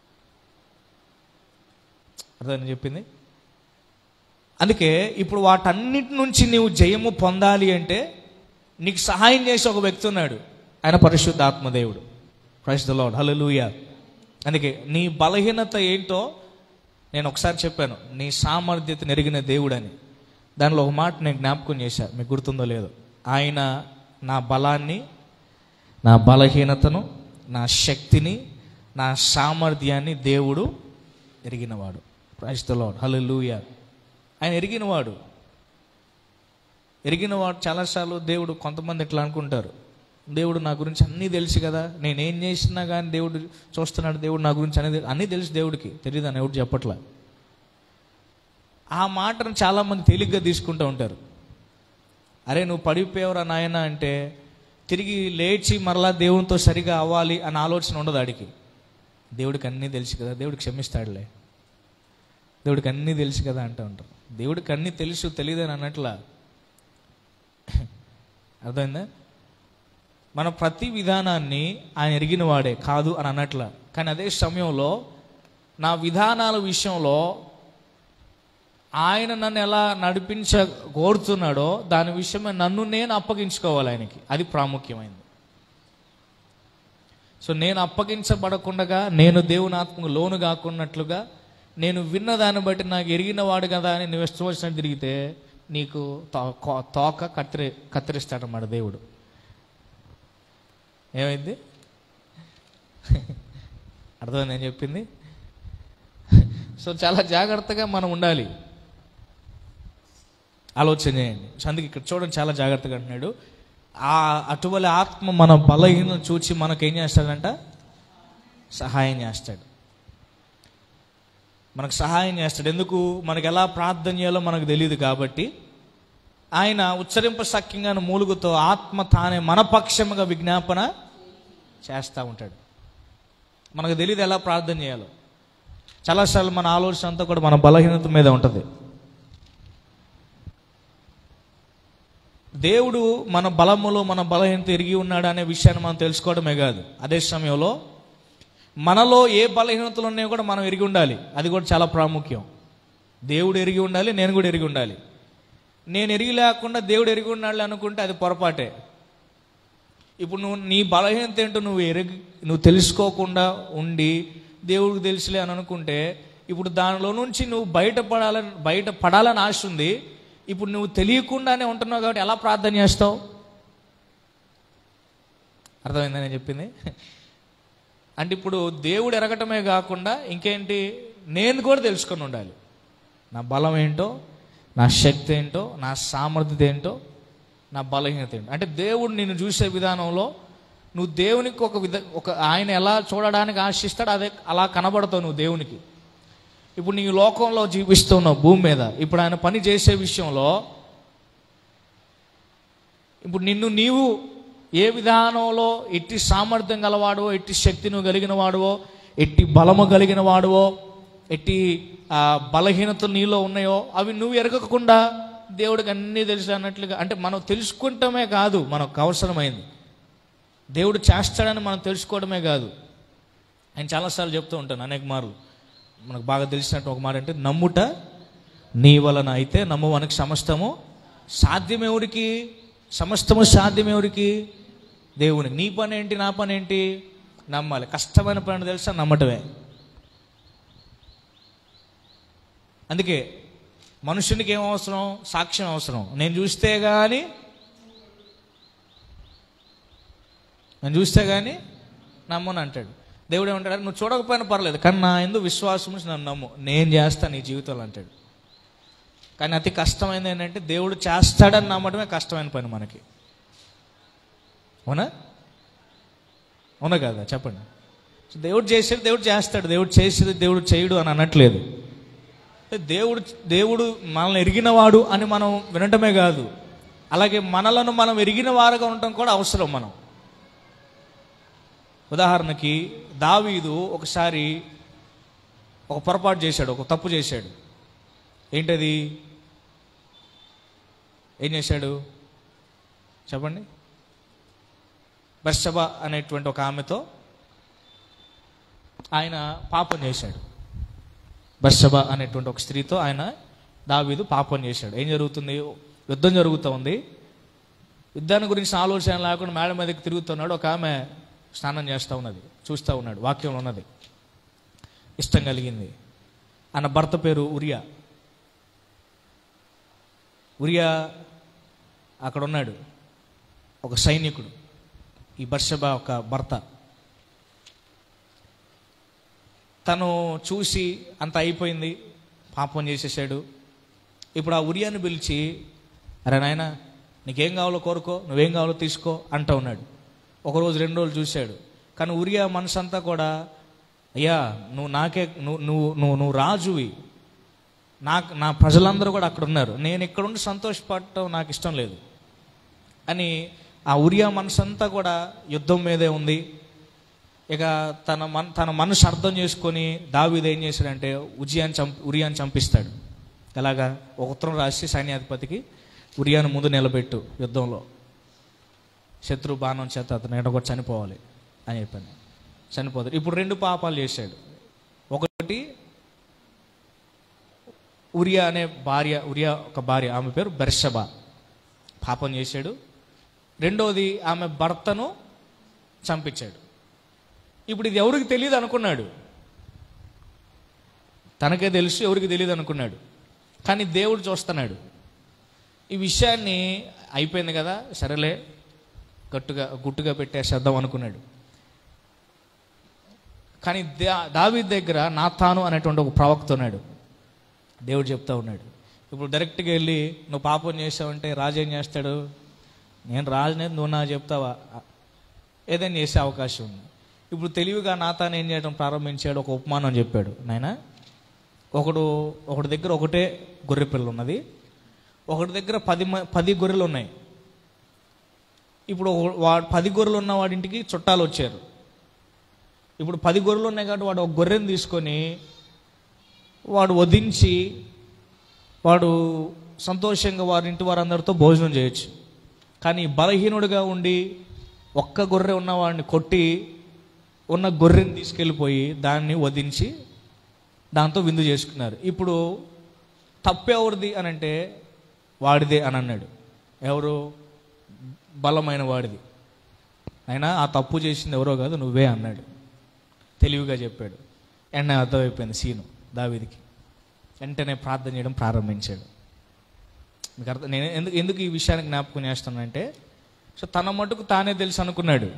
అర్థం చెప్పింది అందుకే ఇప్పుడు వాటన్నిటి నుంచి నీవు జయము పొందాలి అంటే నీకు సహాయం చేసే ఒక వ్యక్తి ఉన్నాడు ఆయన పరిశుద్ధ ఆత్మదేవుడు క్రైస్త ద లార్డ్ హల్లెలూయా అందుకే నీ బలహీనత ఏంటో నేను ఒకసారి చెప్పాను నీ సామర్థ్యత నెరిగిన దేవుడని దానిలో ఒక మాట నేను జ్ఞాపకం చేశాను మీకు గుర్తుందో లేదో ఆయన నా బలాన్ని నా బలహీనతను నా శక్తిని నా సామర్థ్యాన్ని దేవుడు ఎరిగినవాడు క్రైస్త లార్డ్ హల్లెలూయా ఆయన ఎరిగినవాడు ఎరిగినవాడు చాలాసార్లు దేవుడు కొంతమంది ఎట్లా అనుకుంటారు దేవుడు నా గురించి అన్నీ తెలుసు కదా నేనేం చేసినా కానీ దేవుడు చూస్తున్నాడు దేవుడు నా గురించి అనేది అన్నీ తెలుసు దేవుడికి తెలియదు అని ఎవడు చెప్పట్లా ఆ మాటను చాలామంది తేలిగ్గా తీసుకుంటూ ఉంటారు అరే నువ్వు పడిపోయావురా నాయన అంటే తిరిగి లేచి మరలా దేవునితో సరిగా అవ్వాలి అన్న ఆలోచన ఉండదు ఆడికి దేవుడికి అన్నీ తెలుసు కదా దేవుడు క్షమిస్తాడులే దేవుడికి అన్నీ తెలుసు కదా అంటూ ఉంటారు దేవుడికి అన్నీ తెలుసు తెలియదని అన్నట్లా అర్థమైందా మన ప్రతి విధానాన్ని ఆయన ఎరిగిన వాడే కాదు అని అన్నట్ల కానీ అదే సమయంలో నా విధానాల విషయంలో ఆయన నన్ను ఎలా నడిపించ కోరుతున్నాడో దాని విషయమే నన్ను నేను అప్పగించుకోవాలి ఆయనకి అది ప్రాముఖ్యమైనది సో నేను అప్పగించబడకుండా నేను దేవుని ఆత్మకు లోను కాకున్నట్లుగా నేను విన్న దాన్ని బట్టి నాకు ఎరిగిన వాడు కదా అని నువ్వు ఇష్టం వచ్చినట్టు తిరిగితే నీకు తో- కో- తోక కత్తిరి కత్తిరిస్తాడన్నమాట దేవుడు ఏమైంది అర్థమైంది నేను చెప్పింది సో చాలా జాగ్రత్తగా మనం ఉండాలి ఆలోచన చేయండి సో అందుకే ఇక్కడ చూడండి చాలా జాగ్రత్తగా అంటున్నాడు ఆ అటువలి ఆత్మ మన బలహీనం చూచి మనకు ఏం చేస్తాడంట సహాయం చేస్తాడు మనకు సహాయం చేస్తాడు ఎందుకు మనకు ఎలా ప్రార్థన చేయాలో మనకు తెలియదు కాబట్టి ఆయన ఉచ్చరింప సఖ్యంగా మూలుగుతో ఆత్మ తానే మన పక్షముగా విజ్ఞాపన చేస్తూ ఉంటాడు మనకు తెలియదు ఎలా ప్రార్థన చేయాలో చాలాసార్లు మన ఆలోచన అంతా కూడా మన బలహీనత మీద ఉంటుంది దేవుడు మన బలములో మన బలహీనత ఎరిగి ఉన్నాడు అనే విషయాన్ని మనం తెలుసుకోవడమే కాదు అదే సమయంలో మనలో ఏ బలహీనతలు ఉన్నాయో కూడా మనం ఎరిగి ఉండాలి అది కూడా చాలా ప్రాముఖ్యం దేవుడు ఎరిగి ఉండాలి నేను కూడా ఎరిగి ఉండాలి నేను ఎరిగి లేకుండా దేవుడు ఎరిగి ఉన్నాడు అనుకుంటే అది పొరపాటే ఇప్పుడు నువ్వు నీ బలహీనత ఏంటో నువ్వు ఎరిగి నువ్వు తెలుసుకోకుండా ఉండి దేవుడికి తెలుసులే అని అనుకుంటే ఇప్పుడు దానిలో నుంచి నువ్వు బయటపడాలని బయట పడాలని ఆశ ఉంది ఇప్పుడు నువ్వు తెలియకుండానే ఉంటున్నావు కాబట్టి ఎలా ప్రార్థన చేస్తావు అర్థమైందని నేను చెప్పింది అంటే ఇప్పుడు దేవుడు ఎరగటమే కాకుండా ఇంకేంటి నేను కూడా తెలుసుకొని ఉండాలి నా బలం ఏంటో నా శక్తి ఏంటో నా సామర్థ్యత ఏంటో నా బలహీనత ఏంటో అంటే దేవుడు నిన్ను చూసే విధానంలో నువ్వు దేవునికి ఒక విధ ఒక ఆయన ఎలా చూడడానికి ఆశిస్తాడో అదే అలా కనబడతావు నువ్వు దేవునికి ఇప్పుడు నీ లోకంలో జీవిస్తున్నావు భూమి మీద ఇప్పుడు ఆయన పని చేసే విషయంలో ఇప్పుడు నిన్ను నీవు ఏ విధానంలో ఎట్టి సామర్థ్యం గలవాడువో ఎట్టి శక్తి నువ్వు కలిగిన వాడువో ఎట్టి బలము కలిగిన వాడువో ఎట్టి ఆ, బలహీనతలు నీలో ఉన్నాయో అవి నువ్వు ఎరగకుండా దేవుడికి అన్నీ తెలుసు అన్నట్లుగా అంటే మనం తెలుసుకుంటమే కాదు మనకు అవసరమైంది దేవుడు చేస్తాడని మనం తెలుసుకోవడమే కాదు ఆయన చాలాసార్లు చెప్తూ ఉంటాను అనేక మార్లు మనకు బాగా తెలిసినట్టు ఒక మాట అంటే నమ్ముట నీ వలన అయితే నమ్మువానికి సమస్తము సాధ్యం ఎవరికి సమస్తము సాధ్యం ఎవరికి దేవునికి నీ పని ఏంటి నా పని ఏంటి నమ్మాలి కష్టమైన పని తెలుసా నమ్మటమే అందుకే మనుషునికి ఏం అవసరం సాక్ష్యం అవసరం నేను చూస్తే కానీ నేను చూస్తే కానీ నమ్మను అంటాడు దేవుడు ఏమంటాడు నువ్వు చూడకపోయినా పర్లేదు కానీ నా ఎందుకు విశ్వాసం ఉంచి నన్ను నమ్ము నేను చేస్తాను నీ జీవితంలో అంటాడు కానీ అతి కష్టమైనది ఏంటంటే దేవుడు చేస్తాడని నమ్మడమే కష్టమైన పని మనకి అవునా అవునా కదా చెప్పండి సో దేవుడు చేసేది దేవుడు చేస్తాడు దేవుడు చేసేది దేవుడు చేయడు అని అనట్లేదు దేవుడు దేవుడు మనల్ని ఎరిగినవాడు అని మనం వినటమే కాదు అలాగే మనలను మనం ఎరిగిన వారుగా ఉండటం కూడా అవసరం మనం ఉదాహరణకి దావీదు ఒకసారి ఒక పొరపాటు చేశాడు ఒక తప్పు చేశాడు ఏంటది ఏం చేశాడు చెప్పండి బర్షబ అనేటువంటి ఒక ఆమెతో ఆయన పాపం చేశాడు బర్షబ అనేటువంటి ఒక స్త్రీతో ఆయన దావీదు పాపం చేశాడు ఏం జరుగుతుంది యుద్ధం జరుగుతూ ఉంది యుద్ధాన్ని గురించి ఆలోచన లేకుండా మేడ మీదకి తిరుగుతున్నాడు ఒక ఆమె స్నానం చేస్తూ ఉన్నది చూస్తూ ఉన్నాడు వాక్యంలో ఉన్నది ఇష్టం కలిగింది ఆయన భర్త పేరు ఉరియా ఉరియా అక్కడ ఉన్నాడు ఒక సైనికుడు ఈ బర్షబ ఒక భర్త తను చూసి అంత అయిపోయింది పాపం చేసేసాడు ఇప్పుడు ఆ ఉరియాని పిలిచి అరే నాయన నీకేం కావాలో కోరుకో నువ్వేం కావాలో తీసుకో అంటూ ఉన్నాడు ఒకరోజు రెండు రోజులు చూశాడు కానీ ఉరియా మనసు అంతా కూడా అయ్యా నువ్వు నాకే నువ్వు నువ్వు నువ్వు నువ్వు రాజువి నాకు నా ప్రజలందరూ కూడా అక్కడ ఉన్నారు నేను ఇక్కడుండి సంతోషపడటం నాకు ఇష్టం లేదు అని ఆ ఉరియా మనసు అంతా కూడా యుద్ధం మీదే ఉంది ఇక తన మన తన మనసు అర్థం చేసుకొని దావీదు ఏం చేశాడంటే ఉజియాని చంపి ఉరియాని చంపిస్తాడు ఎలాగా ఒక ఉత్తరం రాసి సైన్యాధిపతికి ఉరియాను ముందు నిలబెట్టు యుద్ధంలో శత్రు బాణం చేత అతను ఎడగొట్టి చనిపోవాలి అని చెప్పాను చనిపోతాడు ఇప్పుడు రెండు పాపాలు చేశాడు ఒకటి ఉరియా అనే భార్య ఉరియా ఒక భార్య ఆమె పేరు బెర్షబా పాపం చేశాడు రెండోది ఆమె భర్తను చంపించాడు ఇప్పుడు ఇది ఎవరికి తెలియదు అనుకున్నాడు తనకే తెలుసు ఎవరికి తెలియదు అనుకున్నాడు కానీ దేవుడు చూస్తున్నాడు ఈ విషయాన్ని అయిపోయింది కదా సరేలే గట్టుగా గుట్టుగా పెట్టేసేద్దాం అనుకున్నాడు కానీ దా దావీ దగ్గర నాతాను అనేటువంటి ఒక ప్రవక్త ఉన్నాడు దేవుడు చెప్తా ఉన్నాడు ఇప్పుడు డైరెక్ట్గా వెళ్ళి నువ్వు పాపం చేసావంటే రాజు ఏం చేస్తాడు నేను రాజునే నువ్వు నా చెప్తావా ఏదైనా చేసే అవకాశం ఉంది ఇప్పుడు తెలివిగా నాతాను ఏం చేయడం ప్రారంభించాడు ఒక ఉపమానం చెప్పాడు నాయన ఒకడు ఒకటి దగ్గర ఒకటే గొర్రె పిల్ల ఉన్నది ఒకటి దగ్గర పది మ- పది గొర్రెలు ఉన్నాయి ఇప్పుడు ఒక- వాడు పది గొర్రెలు ఉన్న వాడింటికి చుట్టాలు వచ్చారు ఇప్పుడు పది గొర్రెలు ఉన్నాయి కాబట్టి వాడు ఒక గొర్రెని తీసుకొని వాడు వధించి వాడు సంతోషంగా వారి ఇంటి వారందరితో భోజనం చేయొచ్చు కానీ బలహీనుడిగా ఉండి ఒక్క గొర్రె ఉన్నవాడిని కొట్టి ఉన్న గొర్రెని తీసుకెళ్ళిపోయి దాన్ని వధించి దాంతో విందు చేసుకున్నారు ఇప్పుడు తప్పెవరిది అని అంటే వాడిదే అని అన్నాడు ఎవరు బలమైన వాడిది అయినా ఆ తప్పు చేసింది ఎవరో కాదు నువ్వే అన్నాడు తెలివిగా చెప్పాడు ఎండ అర్థమైపోయింది సీను దావీదికి వెంటనే ప్రార్థన చేయడం ప్రారంభించాడు మీకు అర్థం నేను ఎందుకు ఎందుకు ఈ విషయాన్ని జ్ఞాపకం చేస్తానంటే సో తన మటుకు తానే తెలుసు అనుకున్నాడు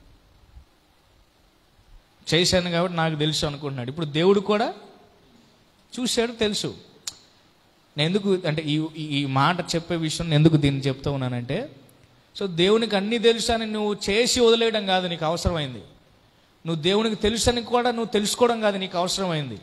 చేశాను కాబట్టి నాకు తెలుసు అనుకుంటున్నాడు ఇప్పుడు దేవుడు కూడా చూశాడు తెలుసు నేను ఎందుకు అంటే ఈ ఈ- ఈ మాట చెప్పే విషయం నేను ఎందుకు దీన్ని చెప్తూ ఉన్నానంటే సో దేవునికి అన్నీ తెలుసు అని నువ్వు చేసి వదిలేయడం కాదు నీకు అవసరమైంది నువ్వు దేవునికి తెలుసని కూడా నువ్వు తెలుసుకోవడం కాదు నీకు అవసరమైంది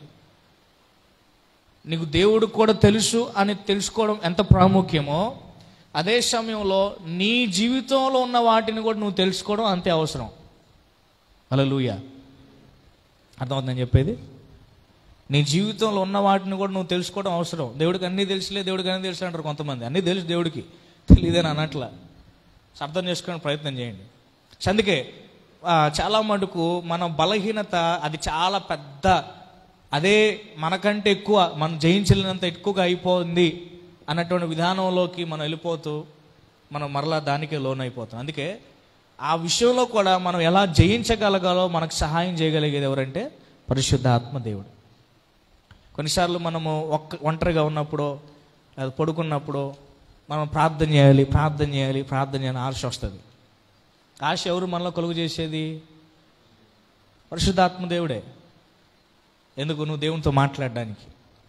నీకు దేవుడు కూడా తెలుసు అని తెలుసుకోవడం ఎంత ప్రాముఖ్యమో అదే సమయంలో నీ జీవితంలో ఉన్న వాటిని కూడా నువ్వు తెలుసుకోవడం అంతే అవసరం అలా లూయ అర్థమవుతుందని చెప్పేది నీ జీవితంలో ఉన్న వాటిని కూడా నువ్వు తెలుసుకోవడం అవసరం దేవుడికి అన్నీ తెలుసులే దేవుడికి అన్నీ తెలుసు అంటారు కొంతమంది అన్నీ తెలుసు దేవుడికి తెలియదని అనట్లా అర్థం చేసుకునే ప్రయత్నం చేయండి సో అందుకే ఆ, చాలా మటుకు మన బలహీనత అది చాలా పెద్ద అదే మనకంటే ఎక్కువ మనం జయించలేనంత ఎక్కువగా అయిపోయింది అన్నటువంటి విధానంలోకి మనం వెళ్ళిపోతూ మనం మరలా దానికే లోన్ అయిపోతాం అందుకే ఆ విషయంలో కూడా మనం ఎలా జయించగలగాలో మనకు సహాయం చేయగలిగేది ఎవరంటే పరిశుద్ధ ఆత్మ దేవుడు కొన్నిసార్లు మనము ఒక్క ఒంటరిగా ఉన్నప్పుడు లేదా పడుకున్నప్పుడు మనం ప్రార్థన చేయాలి ప్రార్థన చేయాలి ప్రార్థన చేయాలని ఆశ వస్తుంది ఆశ ఎవరు మనలో కలుగు చేసేది పరిశుద్ధాత్మ దేవుడే ఎందుకు నువ్వు దేవునితో మాట్లాడడానికి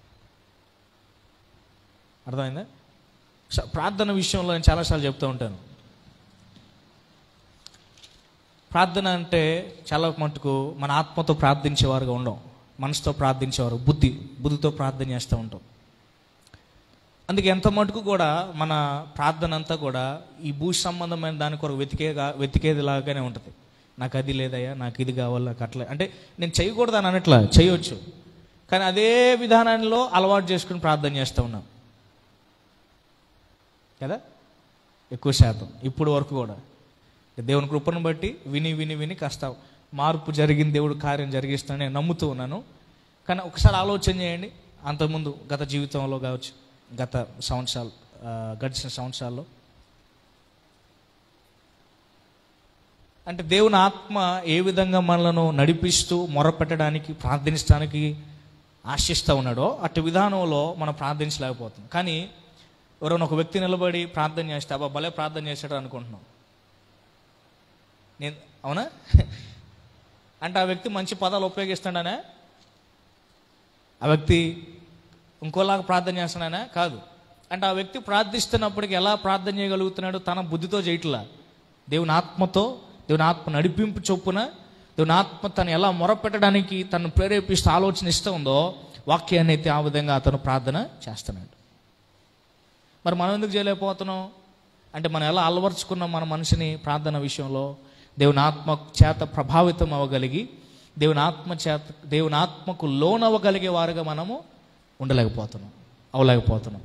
అర్థమైందా స- ప్రార్థన విషయంలో నేను చాలాసార్లు చెప్తూ ఉంటాను ప్రార్థన అంటే చాలా మటుకు మన ఆత్మతో ప్రార్థించేవారుగా ఉండం మనసుతో ప్రార్థించేవారు బుద్ధి బుద్ధితో ప్రార్థన చేస్తూ ఉంటాం అందుకే ఎంత మటుకు కూడా మన ప్రార్థన అంతా కూడా ఈ భూ సంబంధమైన దాని కొరకు వెతికేగా వెతికేది లాగానే ఉంటుంది నాకు అది లేదయ్యా నాకు ఇది కావాలి నాకు అట్లా అంటే నేను చేయకూడదు అని అనట్లా చేయొచ్చు కానీ అదే విధానంలో అలవాటు చేసుకుని ప్రార్థన చేస్తూ ఉన్నాం కదా ఎక్కువ శాతం ఇప్పుడు వరకు కూడా దేవుని కృపను బట్టి విని విని విని కాస్త మార్పు జరిగింది దేవుడు కార్యం జరిగిస్తానని నేను నమ్ముతూ ఉన్నాను కానీ ఒకసారి ఆలోచన చేయండి అంతకుముందు గత జీవితంలో కావచ్చు గత సంవత్సరాలు ఆ, గడిచిన సంవత్సరాల్లో అంటే దేవుని ఆత్మ ఏ విధంగా మనలను నడిపిస్తూ మొరపెట్టడానికి ప్రార్థించడానికి ఆశిస్తూ ఉన్నాడో అటు విధానంలో మనం ప్రార్థించలేకపోతున్నాం కానీ ఎవరైనా ఒక వ్యక్తి నిలబడి ప్రార్థన చేస్తే అబ్బా భలే ప్రార్థన చేశాడు అనుకుంటున్నాం నేను అవునా అంటే ఆ వ్యక్తి మంచి పదాలు ఉపయోగిస్తాడనే ఆ వ్యక్తి ఇంకోలాగా ప్రార్థన చేస్తున్నానా కాదు అంటే ఆ వ్యక్తి ప్రార్థిస్తున్నప్పటికి ఎలా ప్రార్థన చేయగలుగుతున్నాడు తన బుద్ధితో చేయట్లా దేవుని ఆత్మతో దేవుని ఆత్మ నడిపింపు చొప్పున దేవుని ఆత్మ తను ఎలా మొరపెట్టడానికి తను ప్రేరేపిస్తూ ఆలోచన ఇస్తూ ఉందో వాక్యాన్ని అయితే ఆ విధంగా అతను ప్రార్థన చేస్తున్నాడు మరి మనం ఎందుకు చేయలేకపోతున్నాం అంటే మనం ఎలా అలవర్చుకున్నాం మన మనిషిని ప్రార్థన విషయంలో దేవుని ఆత్మ చేత ప్రభావితం అవ్వగలిగి దేవుని ఆత్మ చేత దేవుని ఆత్మకు లోనవ్వగలిగే వారుగా మనము ఉండలేకపోతున్నాం అవలేకపోతున్నాం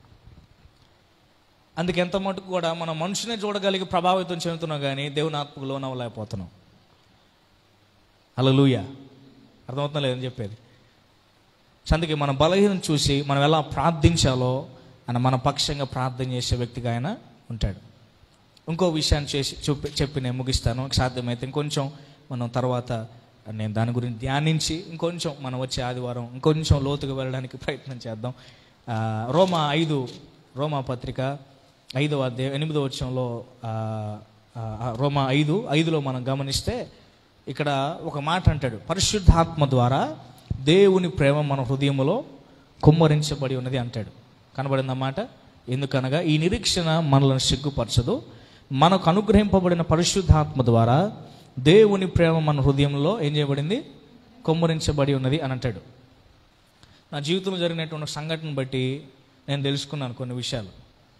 అందుకే ఎంత మటుకు కూడా మన మనుషునే చూడగలిగి ప్రభావితం చెందుతున్నాం కానీ దేవుని ఆత్మకు లోనవ్వలేకపోతున్నాం అలా లూయ అర్థమవుతుందా లేదని చెప్పేది సో అందుకే మన బలహీనం చూసి మనం ఎలా ప్రార్థించాలో ఆయన మన పక్షంగా ప్రార్థన చేసే వ్యక్తిగా ఆయన ఉంటాడు ఇంకో విషయాన్ని చేసి చూపి చెప్పి నేను ముగిస్తాను సాధ్యమైతే ఇంకొంచెం మనం తర్వాత నేను దాని గురించి ధ్యానించి ఇంకొంచెం మనం వచ్చే ఆదివారం ఇంకొంచెం లోతుగా వెళ్ళడానికి ప్రయత్నం చేద్దాం ఆ, రోమా ఐదు రోమా పత్రిక ఐదవ అధ్యాయం ఎనిమిదో వచ్చంలో రోమా ఐదు ఐదులో మనం గమనిస్తే ఇక్కడ ఒక మాట అంటాడు పరిశుద్ధాత్మ ద్వారా దేవుని ప్రేమ మన హృదయములో కుమ్మరించబడి ఉన్నది అంటాడు కనబడింది మాట ఎందుకనగా ఈ నిరీక్షణ మనలను సిగ్గుపరచదు మనకు అనుగ్రహింపబడిన పరిశుద్ధాత్మ ద్వారా దేవుని ప్రేమ మన హృదయంలో ఏం చేయబడింది కుమ్మరించబడి ఉన్నది అని అంటాడు నా జీవితంలో జరిగినటువంటి సంఘటన బట్టి నేను తెలుసుకున్నాను కొన్ని విషయాలు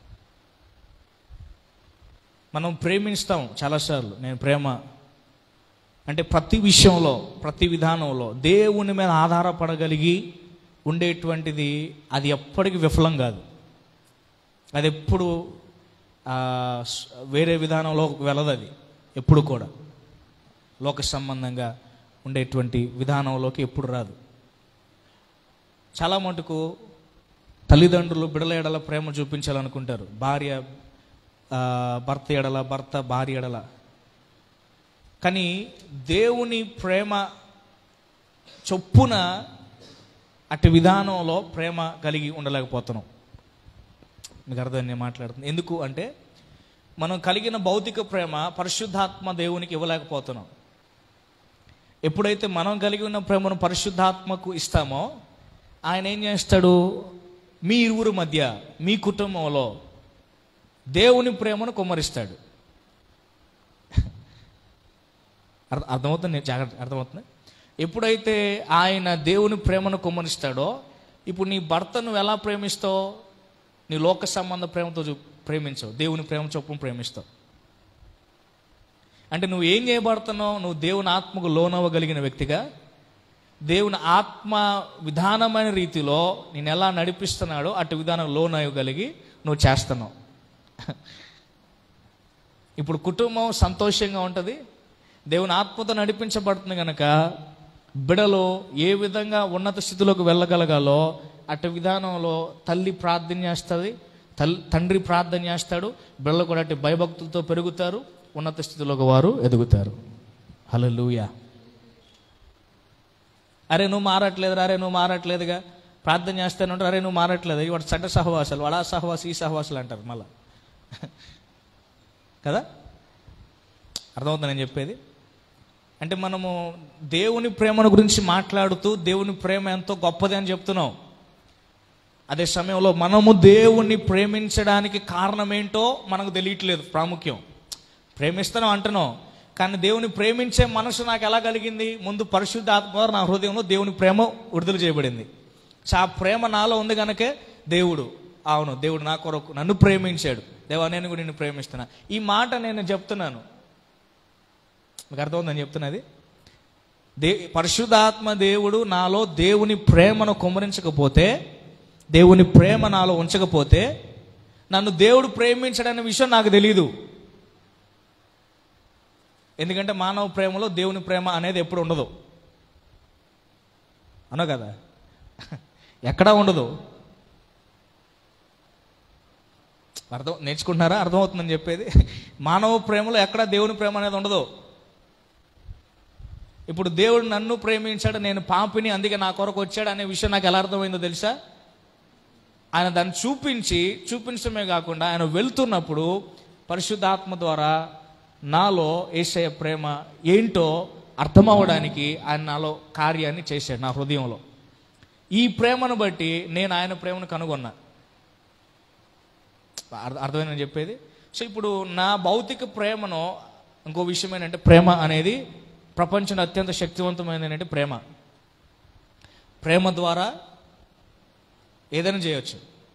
మనం ప్రేమిస్తాం చాలాసార్లు నేను ప్రేమ అంటే ప్రతి విషయంలో ప్రతి విధానంలో దేవుని మీద ఆధారపడగలిగి ఉండేటువంటిది అది ఎప్పటికీ విఫలం కాదు అది ఎప్పుడు ఆ, స్- వేరే విధానంలో వెళ్ళదు అది ఎప్పుడు కూడా లోక సంబంధంగా ఉండేటువంటి విధానంలోకి ఎప్పుడు రాదు చాలా మటుకు తల్లిదండ్రులు బిడల ఎడల ప్రేమ చూపించాలనుకుంటారు భార్య ఆ, భర్త ఎడల భర్త భార్య ఎడల కానీ దేవుని ప్రేమ చొప్పున అటు విధానంలో ప్రేమ కలిగి ఉండలేకపోతున్నాం మీకు అర్థం నేను మాట్లాడుతుంది ఎందుకు అంటే మనం కలిగిన భౌతిక ప్రేమ పరిశుద్ధాత్మ దేవునికి ఇవ్వలేకపోతున్నాం ఎప్పుడైతే మనం కలిగి ఉన్న ప్రేమను పరిశుద్ధాత్మకు ఇస్తామో ఆయన ఏం చేస్తాడు మీ ఇరువురు మధ్య మీ కుటుంబంలో దేవుని ప్రేమను కుమ్మరిస్తాడు అర్థ అర్థమవుతుంది నేను జాగ్రత్త అర్థమవుతుంది ఎప్పుడైతే ఆయన దేవుని ప్రేమను కుమ్మరిస్తాడో ఇప్పుడు నీ భర్త నువ్వు ఎలా ప్రేమిస్తావు నీ లోక సంబంధ ప్రేమతో చూ ప్రేమించవు దేవుని ప్రేమ చొప్పున ప్రేమిస్తావు అంటే నువ్వు ఏం చేయబడుతున్నావు నువ్వు దేవుని ఆత్మకు లోనవ్వగలిగిన వ్యక్తిగా దేవుని ఆత్మ విధానమైన రీతిలో నేను ఎలా నడిపిస్తున్నాడో అటు విధానం లోనవ్వగలిగి నువ్వు చేస్తున్నావు ఇప్పుడు కుటుంబం సంతోషంగా ఉంటుంది దేవుని ఆత్మతో నడిపించబడుతుంది కనుక బిడలో ఏ విధంగా ఉన్నత స్థితిలోకి వెళ్ళగలగాలో అటు విధానంలో తల్లి ప్రార్థన చేస్తుంది తల్లి తండ్రి ప్రార్థన చేస్తాడు బిడ్డలు కూడా అటు భయభక్తులతో పెరుగుతారు ఉన్నత స్థితిలోకి వారు ఎదుగుతారు హలో అరే నువ్వు మారట్లేదు అరే నువ్వు మారట్లేదుగా ప్రార్థన చేస్తానంటారు అరే నువ్వు మారట్లేదు వాడు చట్ట సహవాసాలు వాడా సహవాసి ఈ సహవాసాలు అంటారు మళ్ళా కదా అర్థమవుతుంది నేను చెప్పేది అంటే మనము దేవుని ప్రేమను గురించి మాట్లాడుతూ దేవుని ప్రేమ ఎంతో గొప్పది అని చెప్తున్నాం అదే సమయంలో మనము దేవుణ్ణి ప్రేమించడానికి కారణం ఏంటో మనకు తెలియట్లేదు ప్రాముఖ్యం ప్రేమిస్తున్నాం అంటున్నాం కానీ దేవుని ప్రేమించే మనసు నాకు ఎలా కలిగింది ముందు పరిశుద్ధ ఆత్మ ద్వారా నా హృదయంలో దేవుని ప్రేమ విడుదల చేయబడింది సో ఆ ప్రేమ నాలో ఉంది కనుకే దేవుడు అవును దేవుడు నా కొరకు నన్ను ప్రేమించాడు దేవా నేను కూడా నిన్ను ప్రేమిస్తున్నా ఈ మాట నేను చెప్తున్నాను మీకు అర్థమవుతుందని చెప్తున్నది దే పరిశుద్ధాత్మ దేవుడు నాలో దేవుని ప్రేమను కుమ్మరించకపోతే దేవుని ప్రేమ నాలో ఉంచకపోతే నన్ను దేవుడు ప్రేమించడనే విషయం నాకు తెలియదు ఎందుకంటే మానవ ప్రేమలో దేవుని ప్రేమ అనేది ఎప్పుడు ఉండదు అను కదా ఎక్కడా ఉండదు అర్థం నేర్చుకుంటున్నారా అర్థమవుతుందని చెప్పేది మానవ ప్రేమలో ఎక్కడా దేవుని ప్రేమ అనేది ఉండదు ఇప్పుడు దేవుడు నన్ను ప్రేమించాడు నేను పాపిని అందుకే నా కొరకు వచ్చాడు అనే విషయం నాకు ఎలా అర్థమైందో తెలుసా ఆయన దాన్ని చూపించి చూపించడమే కాకుండా ఆయన వెళ్తున్నప్పుడు పరిశుద్ధాత్మ ద్వారా నాలో ఏసయ ప్రేమ ఏంటో అర్థమవడానికి ఆయన నాలో కార్యాన్ని చేశాడు నా హృదయంలో ఈ ప్రేమను బట్టి నేను ఆయన ప్రేమను కనుగొన్నా అర్థ- అర్థమైంది నేను చెప్పేది సో ఇప్పుడు నా భౌతిక ప్రేమను ఇంకో విషయం ఏంటంటే ప్రేమ అనేది ప్రపంచంలో అత్యంత శక్తివంతమైనది ఏంటంటే ప్రేమ ప్రేమ ద్వారా ఏదైనా చేయొచ్చు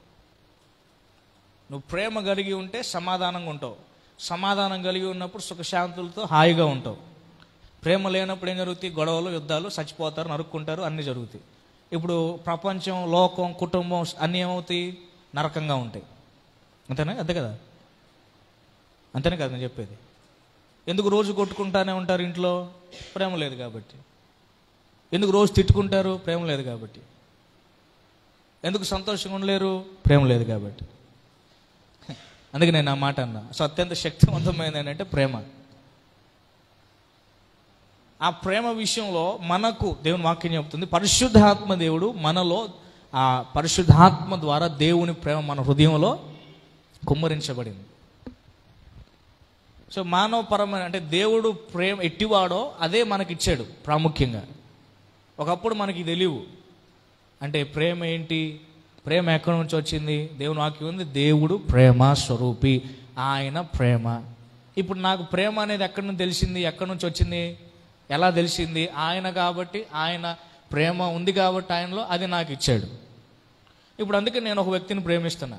నువ్వు ప్రేమ కలిగి ఉంటే సమాధానంగా ఉంటావు సమాధానం కలిగి ఉన్నప్పుడు సుఖశాంతులతో హాయిగా ఉంటావు ప్రేమ లేనప్పుడు ఏం జరుగుతాయి గొడవలు యుద్ధాలు చచ్చిపోతారు నరుక్కుంటారు అన్నీ జరుగుతాయి ఇప్పుడు ప్రపంచం లోకం కుటుంబం అన్నీ ఏమవుతాయి నరకంగా ఉంటాయి అంతేనా అంతే కదా అంతేనే కదా నేను చెప్పేది ఎందుకు రోజు కొట్టుకుంటానే ఉంటారు ఇంట్లో ప్రేమ లేదు కాబట్టి ఎందుకు రోజు తిట్టుకుంటారు ప్రేమ లేదు కాబట్టి ఎందుకు సంతోషంగా ఉండలేరు ప్రేమ లేదు కాబట్టి అందుకే నేను ఆ మాట అన్నా సో అత్యంత శక్తివంతమైనది ఏంటంటే ప్రేమ ఆ ప్రేమ విషయంలో మనకు దేవుని వాక్యం చెప్తుంది పరిశుద్ధాత్మ దేవుడు మనలో ఆ పరిశుద్ధాత్మ ద్వారా దేవుని ప్రేమ మన హృదయంలో కుమ్మరించబడింది సో మానవపరమైన అంటే దేవుడు ప్రేమ ఎట్టివాడో అదే మనకిచ్చాడు ప్రాముఖ్యంగా ఒకప్పుడు మనకి తెలియవు అంటే ప్రేమ ఏంటి ప్రేమ ఎక్కడి నుంచి వచ్చింది దేవుని వాక్యం ఉంది దేవుడు ప్రేమ స్వరూపి ఆయన ప్రేమ ఇప్పుడు నాకు ప్రేమ అనేది ఎక్కడి నుంచి తెలిసింది ఎక్కడి నుంచి వచ్చింది ఎలా తెలిసింది ఆయన కాబట్టి ఆయన ప్రేమ ఉంది కాబట్టి ఆయనలో అది నాకు ఇచ్చాడు ఇప్పుడు అందుకే నేను ఒక వ్యక్తిని ప్రేమిస్తున్నా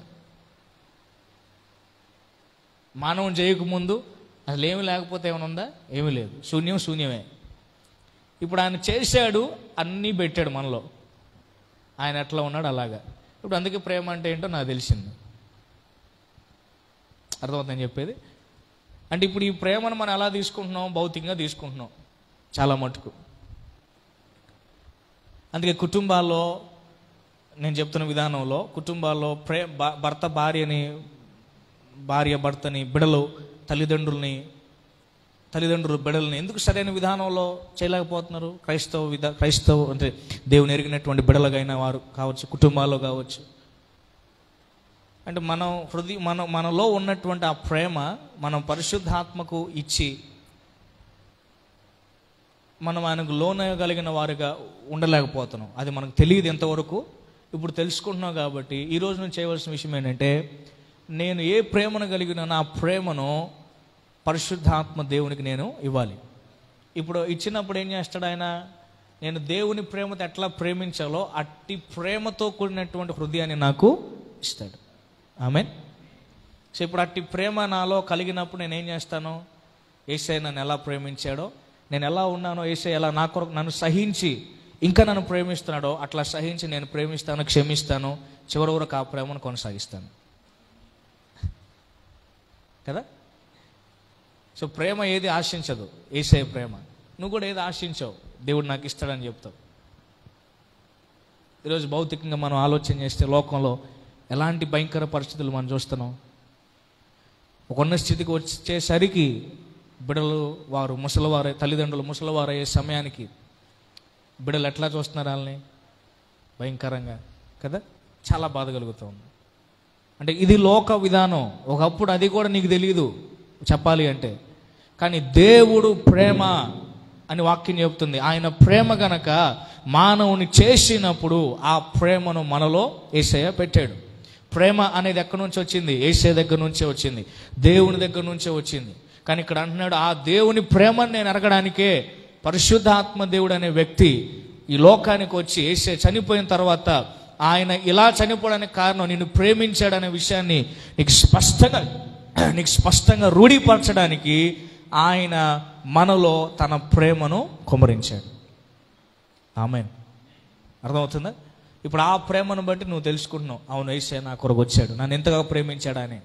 మానవం చేయకముందు అసలు ఏమి లేకపోతే ఏమైనా ఉందా ఏమీ లేదు శూన్యం శూన్యమే ఇప్పుడు ఆయన చేశాడు అన్నీ పెట్టాడు మనలో ఆయన ఎట్లా ఉన్నాడు అలాగా ఇప్పుడు అందుకే ప్రేమ అంటే ఏంటో నాకు తెలిసింది అర్థమవుతుందని చెప్పేది అంటే ఇప్పుడు ఈ ప్రేమను మనం ఎలా తీసుకుంటున్నాం భౌతికంగా తీసుకుంటున్నాం చాలా మటుకు అందుకే కుటుంబాల్లో నేను చెప్తున్న విధానంలో కుటుంబాల్లో ప్రే భ- భర్త భార్యని భార్య భర్తని బిడలు తల్లిదండ్రుల్ని తల్లిదండ్రులు బిడల్ని ఎందుకు సరైన విధానంలో చేయలేకపోతున్నారు క్రైస్తవ విధా క్రైస్తవ అంటే దేవుని ఎరిగినటువంటి బిడలగైన వారు కావచ్చు కుటుంబాల్లో కావచ్చు అంటే మనం హృదయ మన మనలో ఉన్నటువంటి ఆ ప్రేమ మనం పరిశుద్ధాత్మకు ఇచ్చి మనం ఆయనకు లోనగలిగిన వారిగా ఉండలేకపోతున్నాం అది మనకు తెలియదు ఎంతవరకు ఇప్పుడు తెలుసుకుంటున్నాం కాబట్టి ఈ రోజు నుంచి చేయవలసిన విషయం ఏంటంటే నేను ఏ ప్రేమను కలిగిన నా ప్రేమను పరిశుద్ధాత్మ దేవునికి నేను ఇవ్వాలి ఇప్పుడు ఇచ్చినప్పుడు ఏం చేస్తాడు ఆయన నేను దేవుని ప్రేమతో ఎట్లా ప్రేమించాలో అట్టి ప్రేమతో కూడినటువంటి హృదయాన్ని నాకు ఇస్తాడు ఆమె సో ఇప్పుడు అట్టి ప్రేమ నాలో కలిగినప్పుడు నేను ఏం చేస్తాను ఏసై నన్ను ఎలా ప్రేమించాడో నేను ఎలా ఉన్నానో ఏసై ఎలా నా కొరకు నన్ను సహించి ఇంకా నన్ను ప్రేమిస్తున్నాడో అట్లా సహించి నేను ప్రేమిస్తాను క్షమిస్తాను చివరి వరకు ఆ ప్రేమను కొనసాగిస్తాను కదా సో ప్రేమ ఏది ఆశించదు ఏసే ప్రేమ నువ్వు కూడా ఏది ఆశించవు దేవుడు నాకు ఇస్తాడని చెప్తావు ఈరోజు భౌతికంగా మనం ఆలోచన చేస్తే లోకంలో ఎలాంటి భయంకర పరిస్థితులు మనం చూస్తున్నాం ఒక ఉన్న స్థితికి వచ్చేసరికి బిడలు వారు ముసలివారు తల్లిదండ్రులు ముసలివారు అయ్యే సమయానికి బిడలు ఎట్లా చూస్తున్నారు వాళ్ళని భయంకరంగా కదా చాలా బాధ కలుగుతూ ఉంది అంటే ఇది లోక విధానం ఒకప్పుడు అది కూడా నీకు తెలియదు చెప్పాలి అంటే కానీ దేవుడు ప్రేమ అని వాక్యం చెప్తుంది ఆయన ప్రేమ గనక మానవుని చేసినప్పుడు ఆ ప్రేమను మనలో ఏసయ్య పెట్టాడు ప్రేమ అనేది ఎక్కడి నుంచి వచ్చింది ఏసే దగ్గర నుంచే వచ్చింది దేవుని దగ్గర నుంచే వచ్చింది కానీ ఇక్కడ అంటున్నాడు ఆ దేవుని ప్రేమను నేను ఎరగడానికే పరిశుద్ధాత్మ దేవుడు అనే వ్యక్తి ఈ లోకానికి వచ్చి ఏసే చనిపోయిన తర్వాత ఆయన ఇలా చనిపోవడానికి కారణం నిన్ను ప్రేమించాడనే విషయాన్ని నీకు స్పష్టంగా నీకు స్పష్టంగా రూఢీపరచడానికి ఆయన మనలో తన ప్రేమను కుమరించాడు ఆమెన్ అర్థమవుతుందా ఇప్పుడు ఆ ప్రేమను బట్టి నువ్వు తెలుసుకుంటున్నావు అవును ఏసే నా కొరకు వచ్చాడు నన్ను ఎంతగా ప్రేమించాడని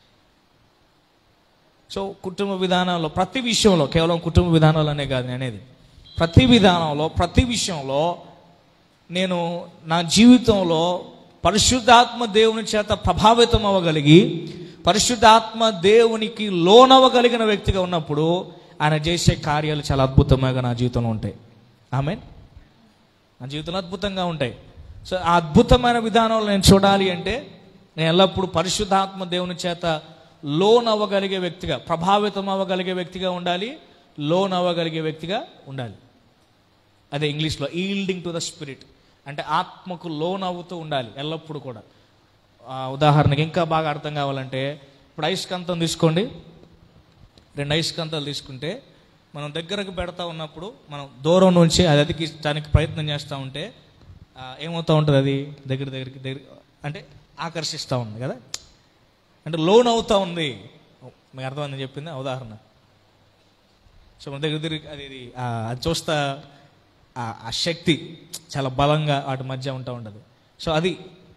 సో కుటుంబ విధానంలో ప్రతి విషయంలో కేవలం కుటుంబ విధానాలనే కాదు నేను అనేది ప్రతి విధానంలో ప్రతి విషయంలో నేను నా జీవితంలో పరిశుద్ధాత్మ దేవుని చేత ప్రభావితం అవ్వగలిగి పరిశుద్ధాత్మ దేవునికి లోనవ్వగలిగిన వ్యక్తిగా ఉన్నప్పుడు ఆయన చేసే కార్యాలు చాలా అద్భుతంగా నా జీవితంలో ఉంటాయి ఆమె నా జీవితంలో అద్భుతంగా ఉంటాయి సో ఆ అద్భుతమైన విధానంలో నేను చూడాలి అంటే నేను ఎల్లప్పుడూ పరిశుద్ధాత్మ దేవుని చేత లోన్ అవ్వగలిగే వ్యక్తిగా ప్రభావితం అవ్వగలిగే వ్యక్తిగా ఉండాలి లోన్ అవ్వగలిగే వ్యక్తిగా ఉండాలి అదే ఇంగ్లీష్లో ఈల్డింగ్ టు ద స్పిరిట్ అంటే ఆత్మకు లోన్ అవుతూ ఉండాలి ఎల్లప్పుడూ కూడా ఆ, ఉదాహరణకి ఇంకా బాగా అర్థం కావాలంటే ఇప్పుడు అయస్కాంతం తీసుకోండి రెండు అయస్కాంతాలు తీసుకుంటే మనం దగ్గరకు పెడతా ఉన్నప్పుడు మనం దూరం నుంచి అది అదికి దానికి ప్రయత్నం చేస్తూ ఉంటే ఆ, ఏమవుతూ ఉంటుంది అది దగ్గర దగ్గరికి దగ్గర అంటే ఆకర్షిస్తూ ఉంది కదా అంటే లోన్ అవుతూ ఉంది మీకు అర్థమైందని చెప్పింది ఆ ఉదాహరణ సో మన దగ్గర దగ్గర అది ఇది, ఆ, అది చూస్తా ఆ- ఆ శక్తి చాలా బలంగా వాటి మధ్య ఉంటా ఉండదు సో అది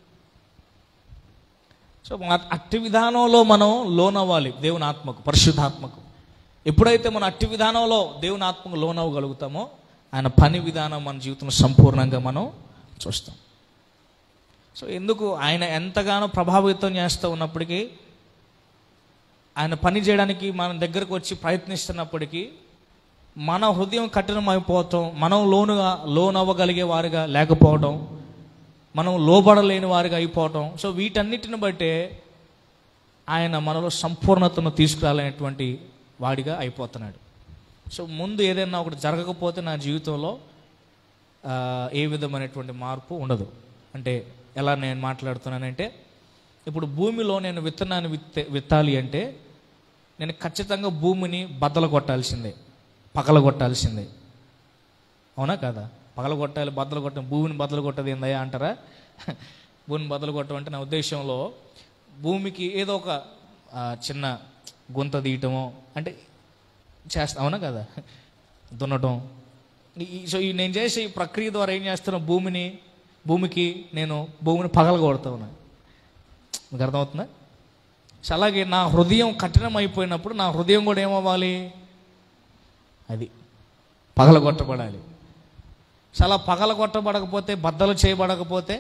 సో మన అట్టి విధానంలో మనం లోన్ అవ్వాలి దేవుని ఆత్మకు పరిశుద్ధాత్మకు ఎప్పుడైతే మనం అట్టి విధానంలో దేవుని ఆత్మకు లోన్ అవ్వగలుగుతామో ఆయన పని విధానం మన జీవితంలో సంపూర్ణంగా మనం చూస్తాం సో ఎందుకు ఆయన ఎంతగానో ప్రభావితం చేస్తూ ఉన్నప్పటికీ ఆయన పని చేయడానికి మన దగ్గరకు వచ్చి ప్రయత్నిస్తున్నప్పటికీ మన హృదయం కఠినమైపోవటం మనం లోనుగా లోన్ అవ్వగలిగే వారిగా లేకపోవడం మనం లోబడలేని వారిగా అయిపోవటం సో వీటన్నిటిని బట్టే ఆయన మనలో సంపూర్ణతను తీసుకురాలనేటువంటి వాడిగా అయిపోతున్నాడు సో ముందు ఏదైనా ఒకటి జరగకపోతే నా జీవితంలో ఆ, ఏ విధమైనటువంటి మార్పు ఉండదు అంటే ఎలా నేను మాట్లాడుతున్నానంటే ఇప్పుడు భూమిలో నేను విత్తనాన్ని విత్తే విత్తాలి అంటే నేను ఖచ్చితంగా భూమిని బద్దలు కొట్టాల్సిందే పగల కొట్టాల్సిందే అవునా కదా పగల కొట్టాలి బద్దలు కొట్టాలి భూమిని బద్దలు కొట్టదు ఏందయ్యా అంటారా భూమిని బద్దలు కొట్టడం అంటే నా ఉద్దేశంలో భూమికి ఏదో ఒక ఆ, చిన్న గుంత తీయటమో అంటే చేస్తా అవునా కదా దున్నటం ఈ- ఈ- సో ఈ నేను చేసే ఈ ప్రక్రియ ద్వారా ఏం చేస్తున్నా భూమిని భూమికి నేను భూమిని పగల కొడతా ఉన్నా మీకు అర్థమవుతుందా సో అలాగే నా హృదయం కఠినం అయిపోయినప్పుడు నా హృదయం కూడా ఏమవ్వాలి అది పగలగొట్టబడాలి చాలా పగలగొట్టబడకపోతే బద్దలు చేయబడకపోతే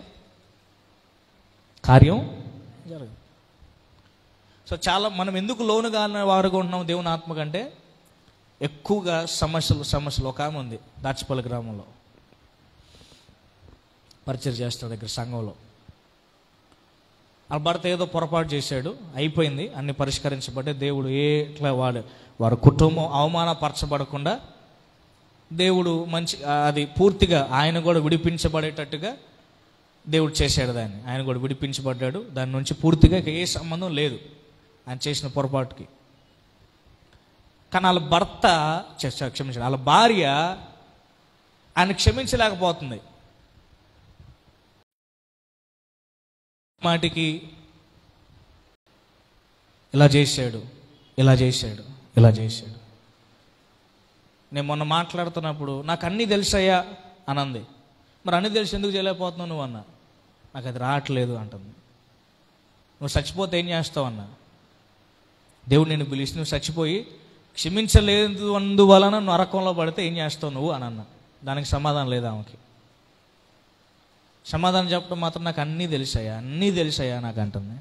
కార్యం జరగదు సో చాలా మనం ఎందుకు లోను కాలని వారుగా ఉంటున్నాం దేవుని ఆత్మ కంటే ఎక్కువగా సమస్యలు సమస్యలు ఒక ఆమె ఉంది దాచిపల్లి గ్రామంలో పరిచయం చేస్తాడు దగ్గర సంఘంలో వాళ్ళ భర్త ఏదో పొరపాటు చేశాడు అయిపోయింది అన్ని పరిష్కరించబడ్డే దేవుడు ఏ ఇట్లా వాడు వారి కుటుంబం అవమానపరచబడకుండా దేవుడు మంచి ఆ, అది పూర్తిగా ఆయన కూడా విడిపించబడేటట్టుగా దేవుడు చేశాడు దాన్ని ఆయన కూడా విడిపించబడ్డాడు దాని నుంచి పూర్తిగా ఇక ఏ సంబంధం లేదు ఆయన చేసిన పొరపాటుకి కానీ వాళ్ళ భర్త క్ష- క్ష- క్షమించండి వాళ్ళ భార్య ఆయన క్షమించలేకపోతుంది మాటికి ఇలా చేశాడు ఇలా చేశాడు ఇలా చేశాడు నేను మొన్న మాట్లాడుతున్నప్పుడు నాకు అన్నీ తెలుసయ్యా అని అంది మరి అన్నీ తెలిసి ఎందుకు చేయలేకపోతున్నావు నువ్వు అన్నా నాకు అది రావట్లేదు అంటుంది నువ్వు చచ్చిపోతే ఏం చేస్తావు అన్నా దేవుడు నేను పిలిచి నువ్వు చచ్చిపోయి క్షమించలేదు అందువలన నరకంలో పడితే ఏం చేస్తావు నువ్వు అని అన్నా దానికి సమాధానం లేదు ఆమెకి సమాధానం చెప్పడం మాత్రం నాకు అన్నీ తెలుసాయా అన్నీ తెలుసాయా నాకు అంటుంది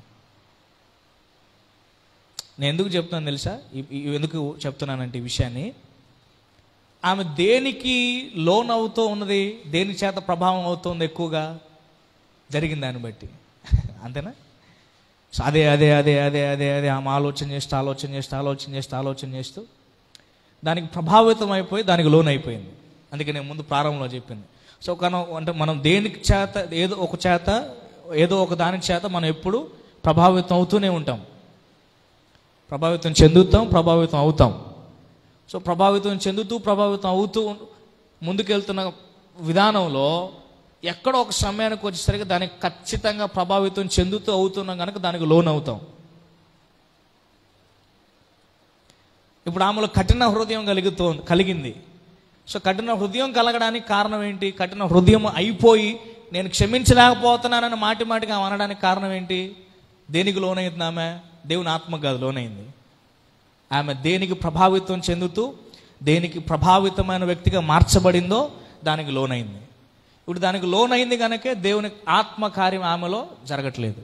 నేను ఎందుకు చెప్తున్నాను తెలుసా ఈ- ఈ- ఎందుకు చెప్తున్నానంటే ఈ విషయాన్ని ఆమె దేనికి లోన్ అవుతూ ఉన్నది దేని చేత ప్రభావం అవుతుంది ఎక్కువగా జరిగిన దాన్ని బట్టి అంతేనా సో అదే అదే అదే అదే అదే అదే ఆమె ఆలోచన చేస్తూ ఆలోచన చేస్తూ ఆలోచన చేస్తూ ఆలోచన చేస్తూ దానికి ప్రభావితం అయిపోయి దానికి లోన్ అయిపోయింది అందుకే నేను ముందు ప్రారంభంలో చెప్పింది సో కను అంటే మనం దేనికి చేత ఏదో ఒక చేత ఏదో ఒక దాని చేత మనం ఎప్పుడు ప్రభావితం అవుతూనే ఉంటాం ప్రభావితం చెందుతాం ప్రభావితం అవుతాం సో ప్రభావితం చెందుతూ ప్రభావితం అవుతూ ముందుకెళ్తున్న విధానంలో ఎక్కడో ఒక సమయానికి వచ్చేసరికి దానికి ఖచ్చితంగా ప్రభావితం చెందుతూ అవుతున్నాం కనుక దానికి లోన్ అవుతాం ఇప్పుడు ఆమెలో కఠిన హృదయం కలుగుతూ కలిగింది సో కఠిన హృదయం కలగడానికి కారణం ఏంటి కఠిన హృదయం అయిపోయి నేను క్షమించలేకపోతున్నానని మాటి మాటిగా ఆమె అనడానికి కారణం ఏంటి దేనికి లోనైంది ఆమె దేవుని ఆత్మ కాదు లోనైంది ఆమె దేనికి ప్రభావితం చెందుతూ దేనికి ప్రభావితమైన వ్యక్తిగా మార్చబడిందో దానికి లోనైంది ఇప్పుడు దానికి లోనైంది కనుకే దేవుని ఆత్మ కార్యం ఆమెలో జరగట్లేదు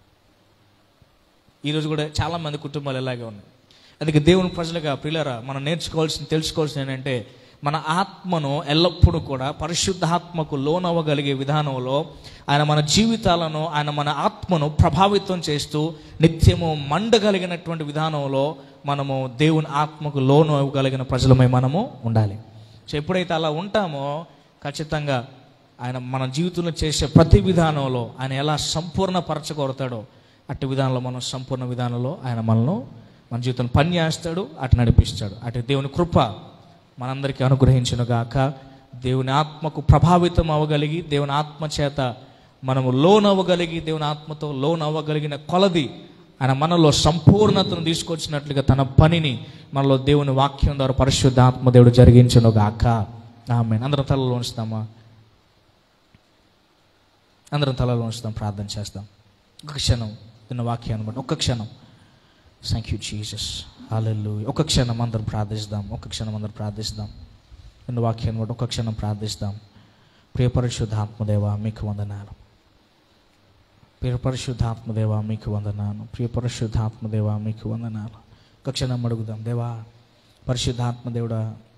ఈరోజు కూడా చాలా మంది కుటుంబాలు ఇలాగే ఉన్నాయి అందుకే దేవుని ప్రజలుగా ప్రియులరా మనం నేర్చుకోవాల్సింది తెలుసుకోవాల్సింది ఏంటంటే మన ఆత్మను ఎల్లప్పుడూ కూడా పరిశుద్ధాత్మకు లోనవ్వగలిగే విధానంలో ఆయన మన జీవితాలను ఆయన మన ఆత్మను ప్రభావితం చేస్తూ నిత్యము మండగలిగినటువంటి విధానంలో మనము దేవుని ఆత్మకు లోను అవ్వగలిగిన ప్రజలమై మనము ఉండాలి సో ఎప్పుడైతే అలా ఉంటామో ఖచ్చితంగా ఆయన మన జీవితంలో చేసే ప్రతి విధానంలో ఆయన ఎలా సంపూర్ణపరచగొడతాడో అట్టి విధానంలో మనం సంపూర్ణ విధానంలో ఆయన మనను మన జీవితం పని చేస్తాడు అటు నడిపిస్తాడు అటు దేవుని కృప మనందరికీ అనుగ్రహించును గాక దేవుని ఆత్మకు ప్రభావితం అవ్వగలిగి దేవుని ఆత్మ చేత మనము లోన్ అవ్వగలిగి దేవుని ఆత్మతో లోన్ అవ్వగలిగిన కొలది ఆయన మనలో సంపూర్ణతను తీసుకొచ్చినట్లుగా తన పనిని మనలో దేవుని వాక్యం ద్వారా పరిశుద్ధ ఆత్మ దేవుడు జరిగించును గాక ఆమె అందరం తలలో ఉంచుతామా అందరం తలలో ఉంచుతాం ప్రార్థన చేస్తాం ఒక క్షణం నిన్న వాక్యాన్ని బట్టి ఒక్క క్షణం థ్యాంక్ యూ జీసస్ హాలెల్లు ఒక క్షణం అందరం ప్రార్థిస్తాం ఒక క్షణం అందరం ప్రార్థిస్తాం నిన్న వాక్యాన్ని బట్టి ఒక క్షణం ప్రార్థిస్తాం ప్రియ పరిశుద్ధాత్మదేవ మీకు వందనాలు ప్రియ పరిశుద్ధాత్మదేవ మీకు వందనాలు ప్రియ పరిశుద్ధాత్మదేవ మీకు వందనాలు ఒక క్షణం అడుగుదాం దేవా పరిశుద్ధాత్మదేవుడా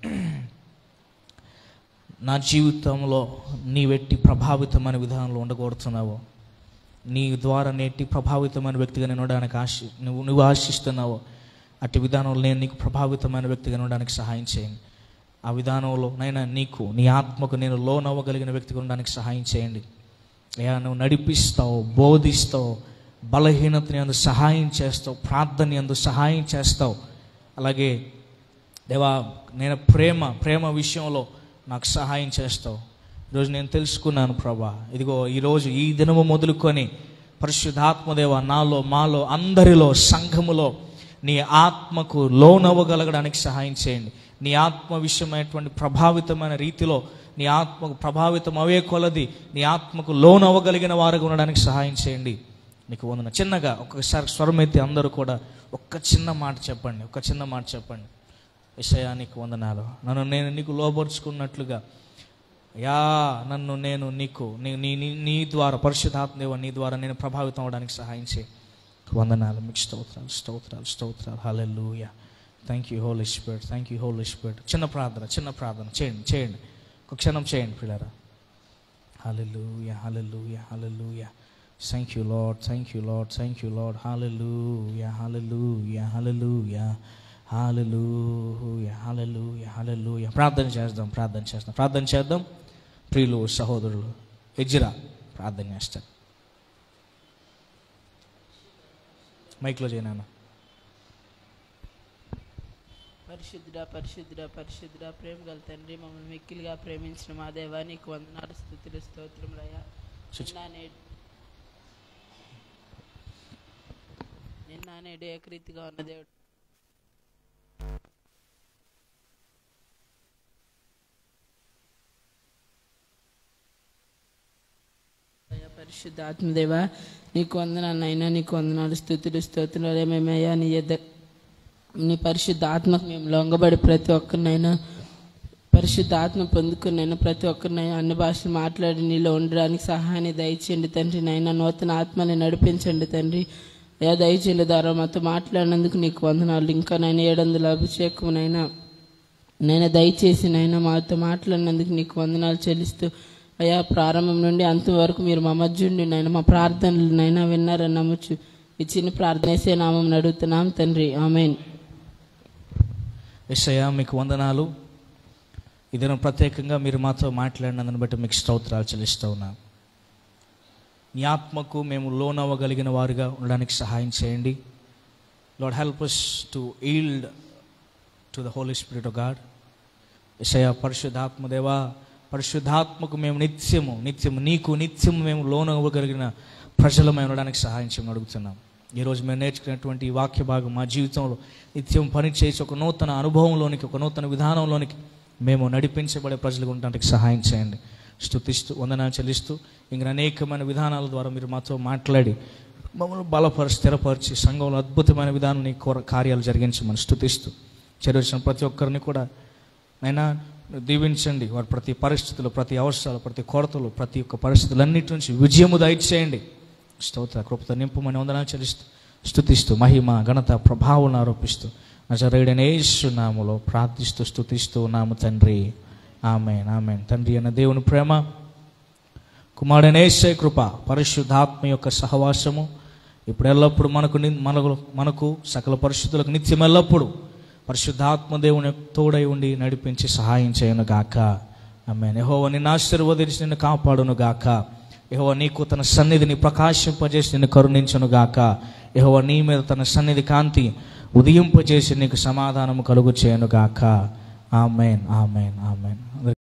నా జీవితంలో నీ వెట్టి ప్రభావితమైన విధానంలో ఉండగోరుతున్నావు నీ ద్వారా నేటి ప్రభావితమైన వ్యక్తిగా నేను ఉండడానికి ఆశ నువ్వు నువ్వు ఆశిస్తున్నావు అట్టి విధానంలో నేను నీకు ప్రభావితమైన వ్యక్తిగా ఉండడానికి సహాయం చేయండి ఆ విధానంలో నైనా నీకు నీ ఆత్మకు నేను లోన్ అవ్వగలిగిన వ్యక్తిగా ఉండడానికి సహాయం చేయండి అయ్యా నువ్వు నడిపిస్తావు బోధిస్తావు బలహీనతని అందు సహాయం చేస్తావు ప్రార్థన అందు సహాయం చేస్తావు అలాగే దేవా నేను ప్రేమ ప్రేమ విషయంలో నాకు సహాయం చేస్తావు ఈరోజు నేను తెలుసుకున్నాను ప్రభా ఇదిగో ఈరోజు ఈ దినము మొదలుకొని పరిశుద్ధాత్మదేవ నాలో మాలో అందరిలో సంఘములో నీ ఆత్మకు లోనవ్వగలగడానికి సహాయం చేయండి నీ ఆత్మ విషయమైనటువంటి ప్రభావితమైన రీతిలో నీ ఆత్మకు ప్రభావితం అవే కొలది నీ ఆత్మకు లోనవ్వగలిగిన వారుగా ఉండడానికి సహాయం చేయండి నీకు వందన చిన్నగా ఒక్కసారి స్వరం ఎత్తి అందరూ కూడా ఒక్క చిన్న మాట చెప్పండి ఒక చిన్న మాట చెప్పండి విషయానికి వందనాలు నన్ను నేను నీకు లోపరుచుకున్నట్లుగా యా నన్ను నేను నీకు నీ నీ నీ- నీ ద్వారా పరిశుద్ధాత్మదేవ నీ ద్వారా నేను ప్రభావితం అవడానికి సహాయం చేయి వందనాలు మీకు స్తోత్రాలు స్తోత్రాలు స్తోత్రాలు hallelujah thank you Holy Spirit thank you Holy Spirit చిన్న ప్రార్థన చిన్న ప్రార్థన చేయండి చేయండి ఒక క్షణం చేయండి పిల్లరా hallelujah hallelujah hallelujah thank you Lord thank you Lord thank you Lord hallelujah hallelujah hallelujah hallelujah hallelujah hallelujah ప్రార్థన చేద్దాం ప్రార్థన చేద్దాం ప్రార్థన చేద్దాం ప్రియులు సహోదరులు ఎజ్రా ప్రార్థన చేస్తాను మైక్లో చేయనా పరిశుద్ధుడ పరిశుద్ధుడ పరిశుద్ధుడ ప్రేమ గల తండ్రి మమ్మల్ని మిక్కిలిగా ప్రేమించిన మా దేవా నీకు వందనాలు స్థుతులు స్తోత్రములయ్యా శుచి- నిన్న నేడు నిన్న నేడు ఏకరీతిగా ఉన్న దేవుడు అయ్యా, పరిశుద్ధ ఆత్మదేవా నీకు వందనాలు అయినా నీకు వందనాలు స్థుతులు స్తోత్రాలు మేమయ్యా నీ ఎద్ద నీ పరిశుద్ధ ఆత్మకు మేము లొంగబడి ప్రతి ఒక్కరినైనా పరిశుద్ధ ఆత్మ పొందుకున్నైనా ప్రతి ఒక్కరినైనా అన్ని భాషలు మాట్లాడి నీలో ఉండడానికి సహాయాన్ని దయచేయండి తండ్రి నైనా నూతన ఆత్మని నడిపించండి తండ్రి అయ్యా దయచేయండి ద్వారా మాతో మాట్లాడినందుకు నీకు వందనాలు ఇంకా నైనా ఏడు వందల అభిషేకమునైనా నైనా దయచేసి నైనా మాతో మాట్లాడినందుకు నీకు వందనాలు చెల్లిస్తూ అయ్యా ప్రారంభం నుండి అంతం వరకు మీరు మా మధ్యుండి నైనా మా ప్రార్థనలు నైనా విన్నారని నమ్మచ్చు ఈ చిన్న ప్రార్థన వేసే నామం అడుగుతున్నాం తండ్రి ఆమెన్ ఎస్ఐయా మీకు వందనాలు ఈ దినం ప్రత్యేకంగా మీరు మాతో మాట్లాడినందుని బట్టి మీకు స్తోత్రాలు చెల్లిస్తూ ఉన్నాను నీ ఆత్మకు మేము లోనవ్వగలిగిన వారుగా ఉండడానికి సహాయం చేయండి Lord help us to yield to the Holy Spirit of God ఎసయ పరిశుద్ధాత్మదేవా పరిశుద్ధాత్మకు మేము నిత్యము నిత్యము నీకు నిత్యము మేము లోనవ్వగలిగిన ప్రజలమై ఉండడానికి సహాయం చేయమని అడుగుతున్నాం ఈరోజు మేము నేర్చుకున్నటువంటి ఈ వాక్య భాగం మా జీవితంలో నిత్యం పనిచేసి ఒక నూతన అనుభవంలోనికి ఒక నూతన విధానంలోనికి మేము నడిపించబడే ప్రజలకు ఉండడానికి సహాయం చేయండి స్థుతిస్తూ వందనాలు చెల్లిస్తూ ఇంకా అనేకమైన విధానాల ద్వారా మీరు మాతో మాట్లాడి మమ్మల్ని బలపరిచి స్థిరపరిచి సంఘంలో అద్భుతమైన విధానం నీ కోర కార్యాలు జరిగించమని స్థుతిస్తూ చేరవచ్చిన ప్రతి ఒక్కరిని కూడా అయినా దీవించండి వారి ప్రతి పరిస్థితులు ప్రతి అవసరాలు ప్రతి కొరతలు ప్రతి ఒక్క పరిస్థితులన్నిటి నుంచి విజయము దయచేయండి స్తోత్ర కృపతో నింపమని వందనాలు చెల్లిస్తూ స్థుతిస్తూ మహిమ ఘనత ప్రభావం ఆరోపిస్తూ నజరేడైన యేసునామములో ప్రార్థిస్తూ స్థుతిస్తూ ఉన్నాము తండ్రి ఆమెన్ ఆమెన్ తండ్రి అన్న దేవుని ప్రేమ కుమారుడనేసే కృప పరిశుద్ధాత్మ యొక్క సహవాసము ఇప్పుడు ఎల్లప్పుడు మనకు ని- మనకు మనకు సకల పరిశుద్ధులకు నిత్యం ఎల్లప్పుడు పరిశుద్ధాత్మ దేవుని తోడై ఉండి నడిపించి సహాయం చేయను గాక ఆమె యెహోవా నిన్ను ఆశీర్వదించి నిన్ను కాపాడును గాక యెహోవా నీకు తన సన్నిధిని ప్రకాశింపజేసి నిన్ను కరుణించును గాక యెహోవా నీ మీద తన సన్నిధి కాంతి ఉదయింపజేసి నీకు సమాధానము కలుగు చేయను గాక ఆమెన్ ఆమెన్ ఆమెన్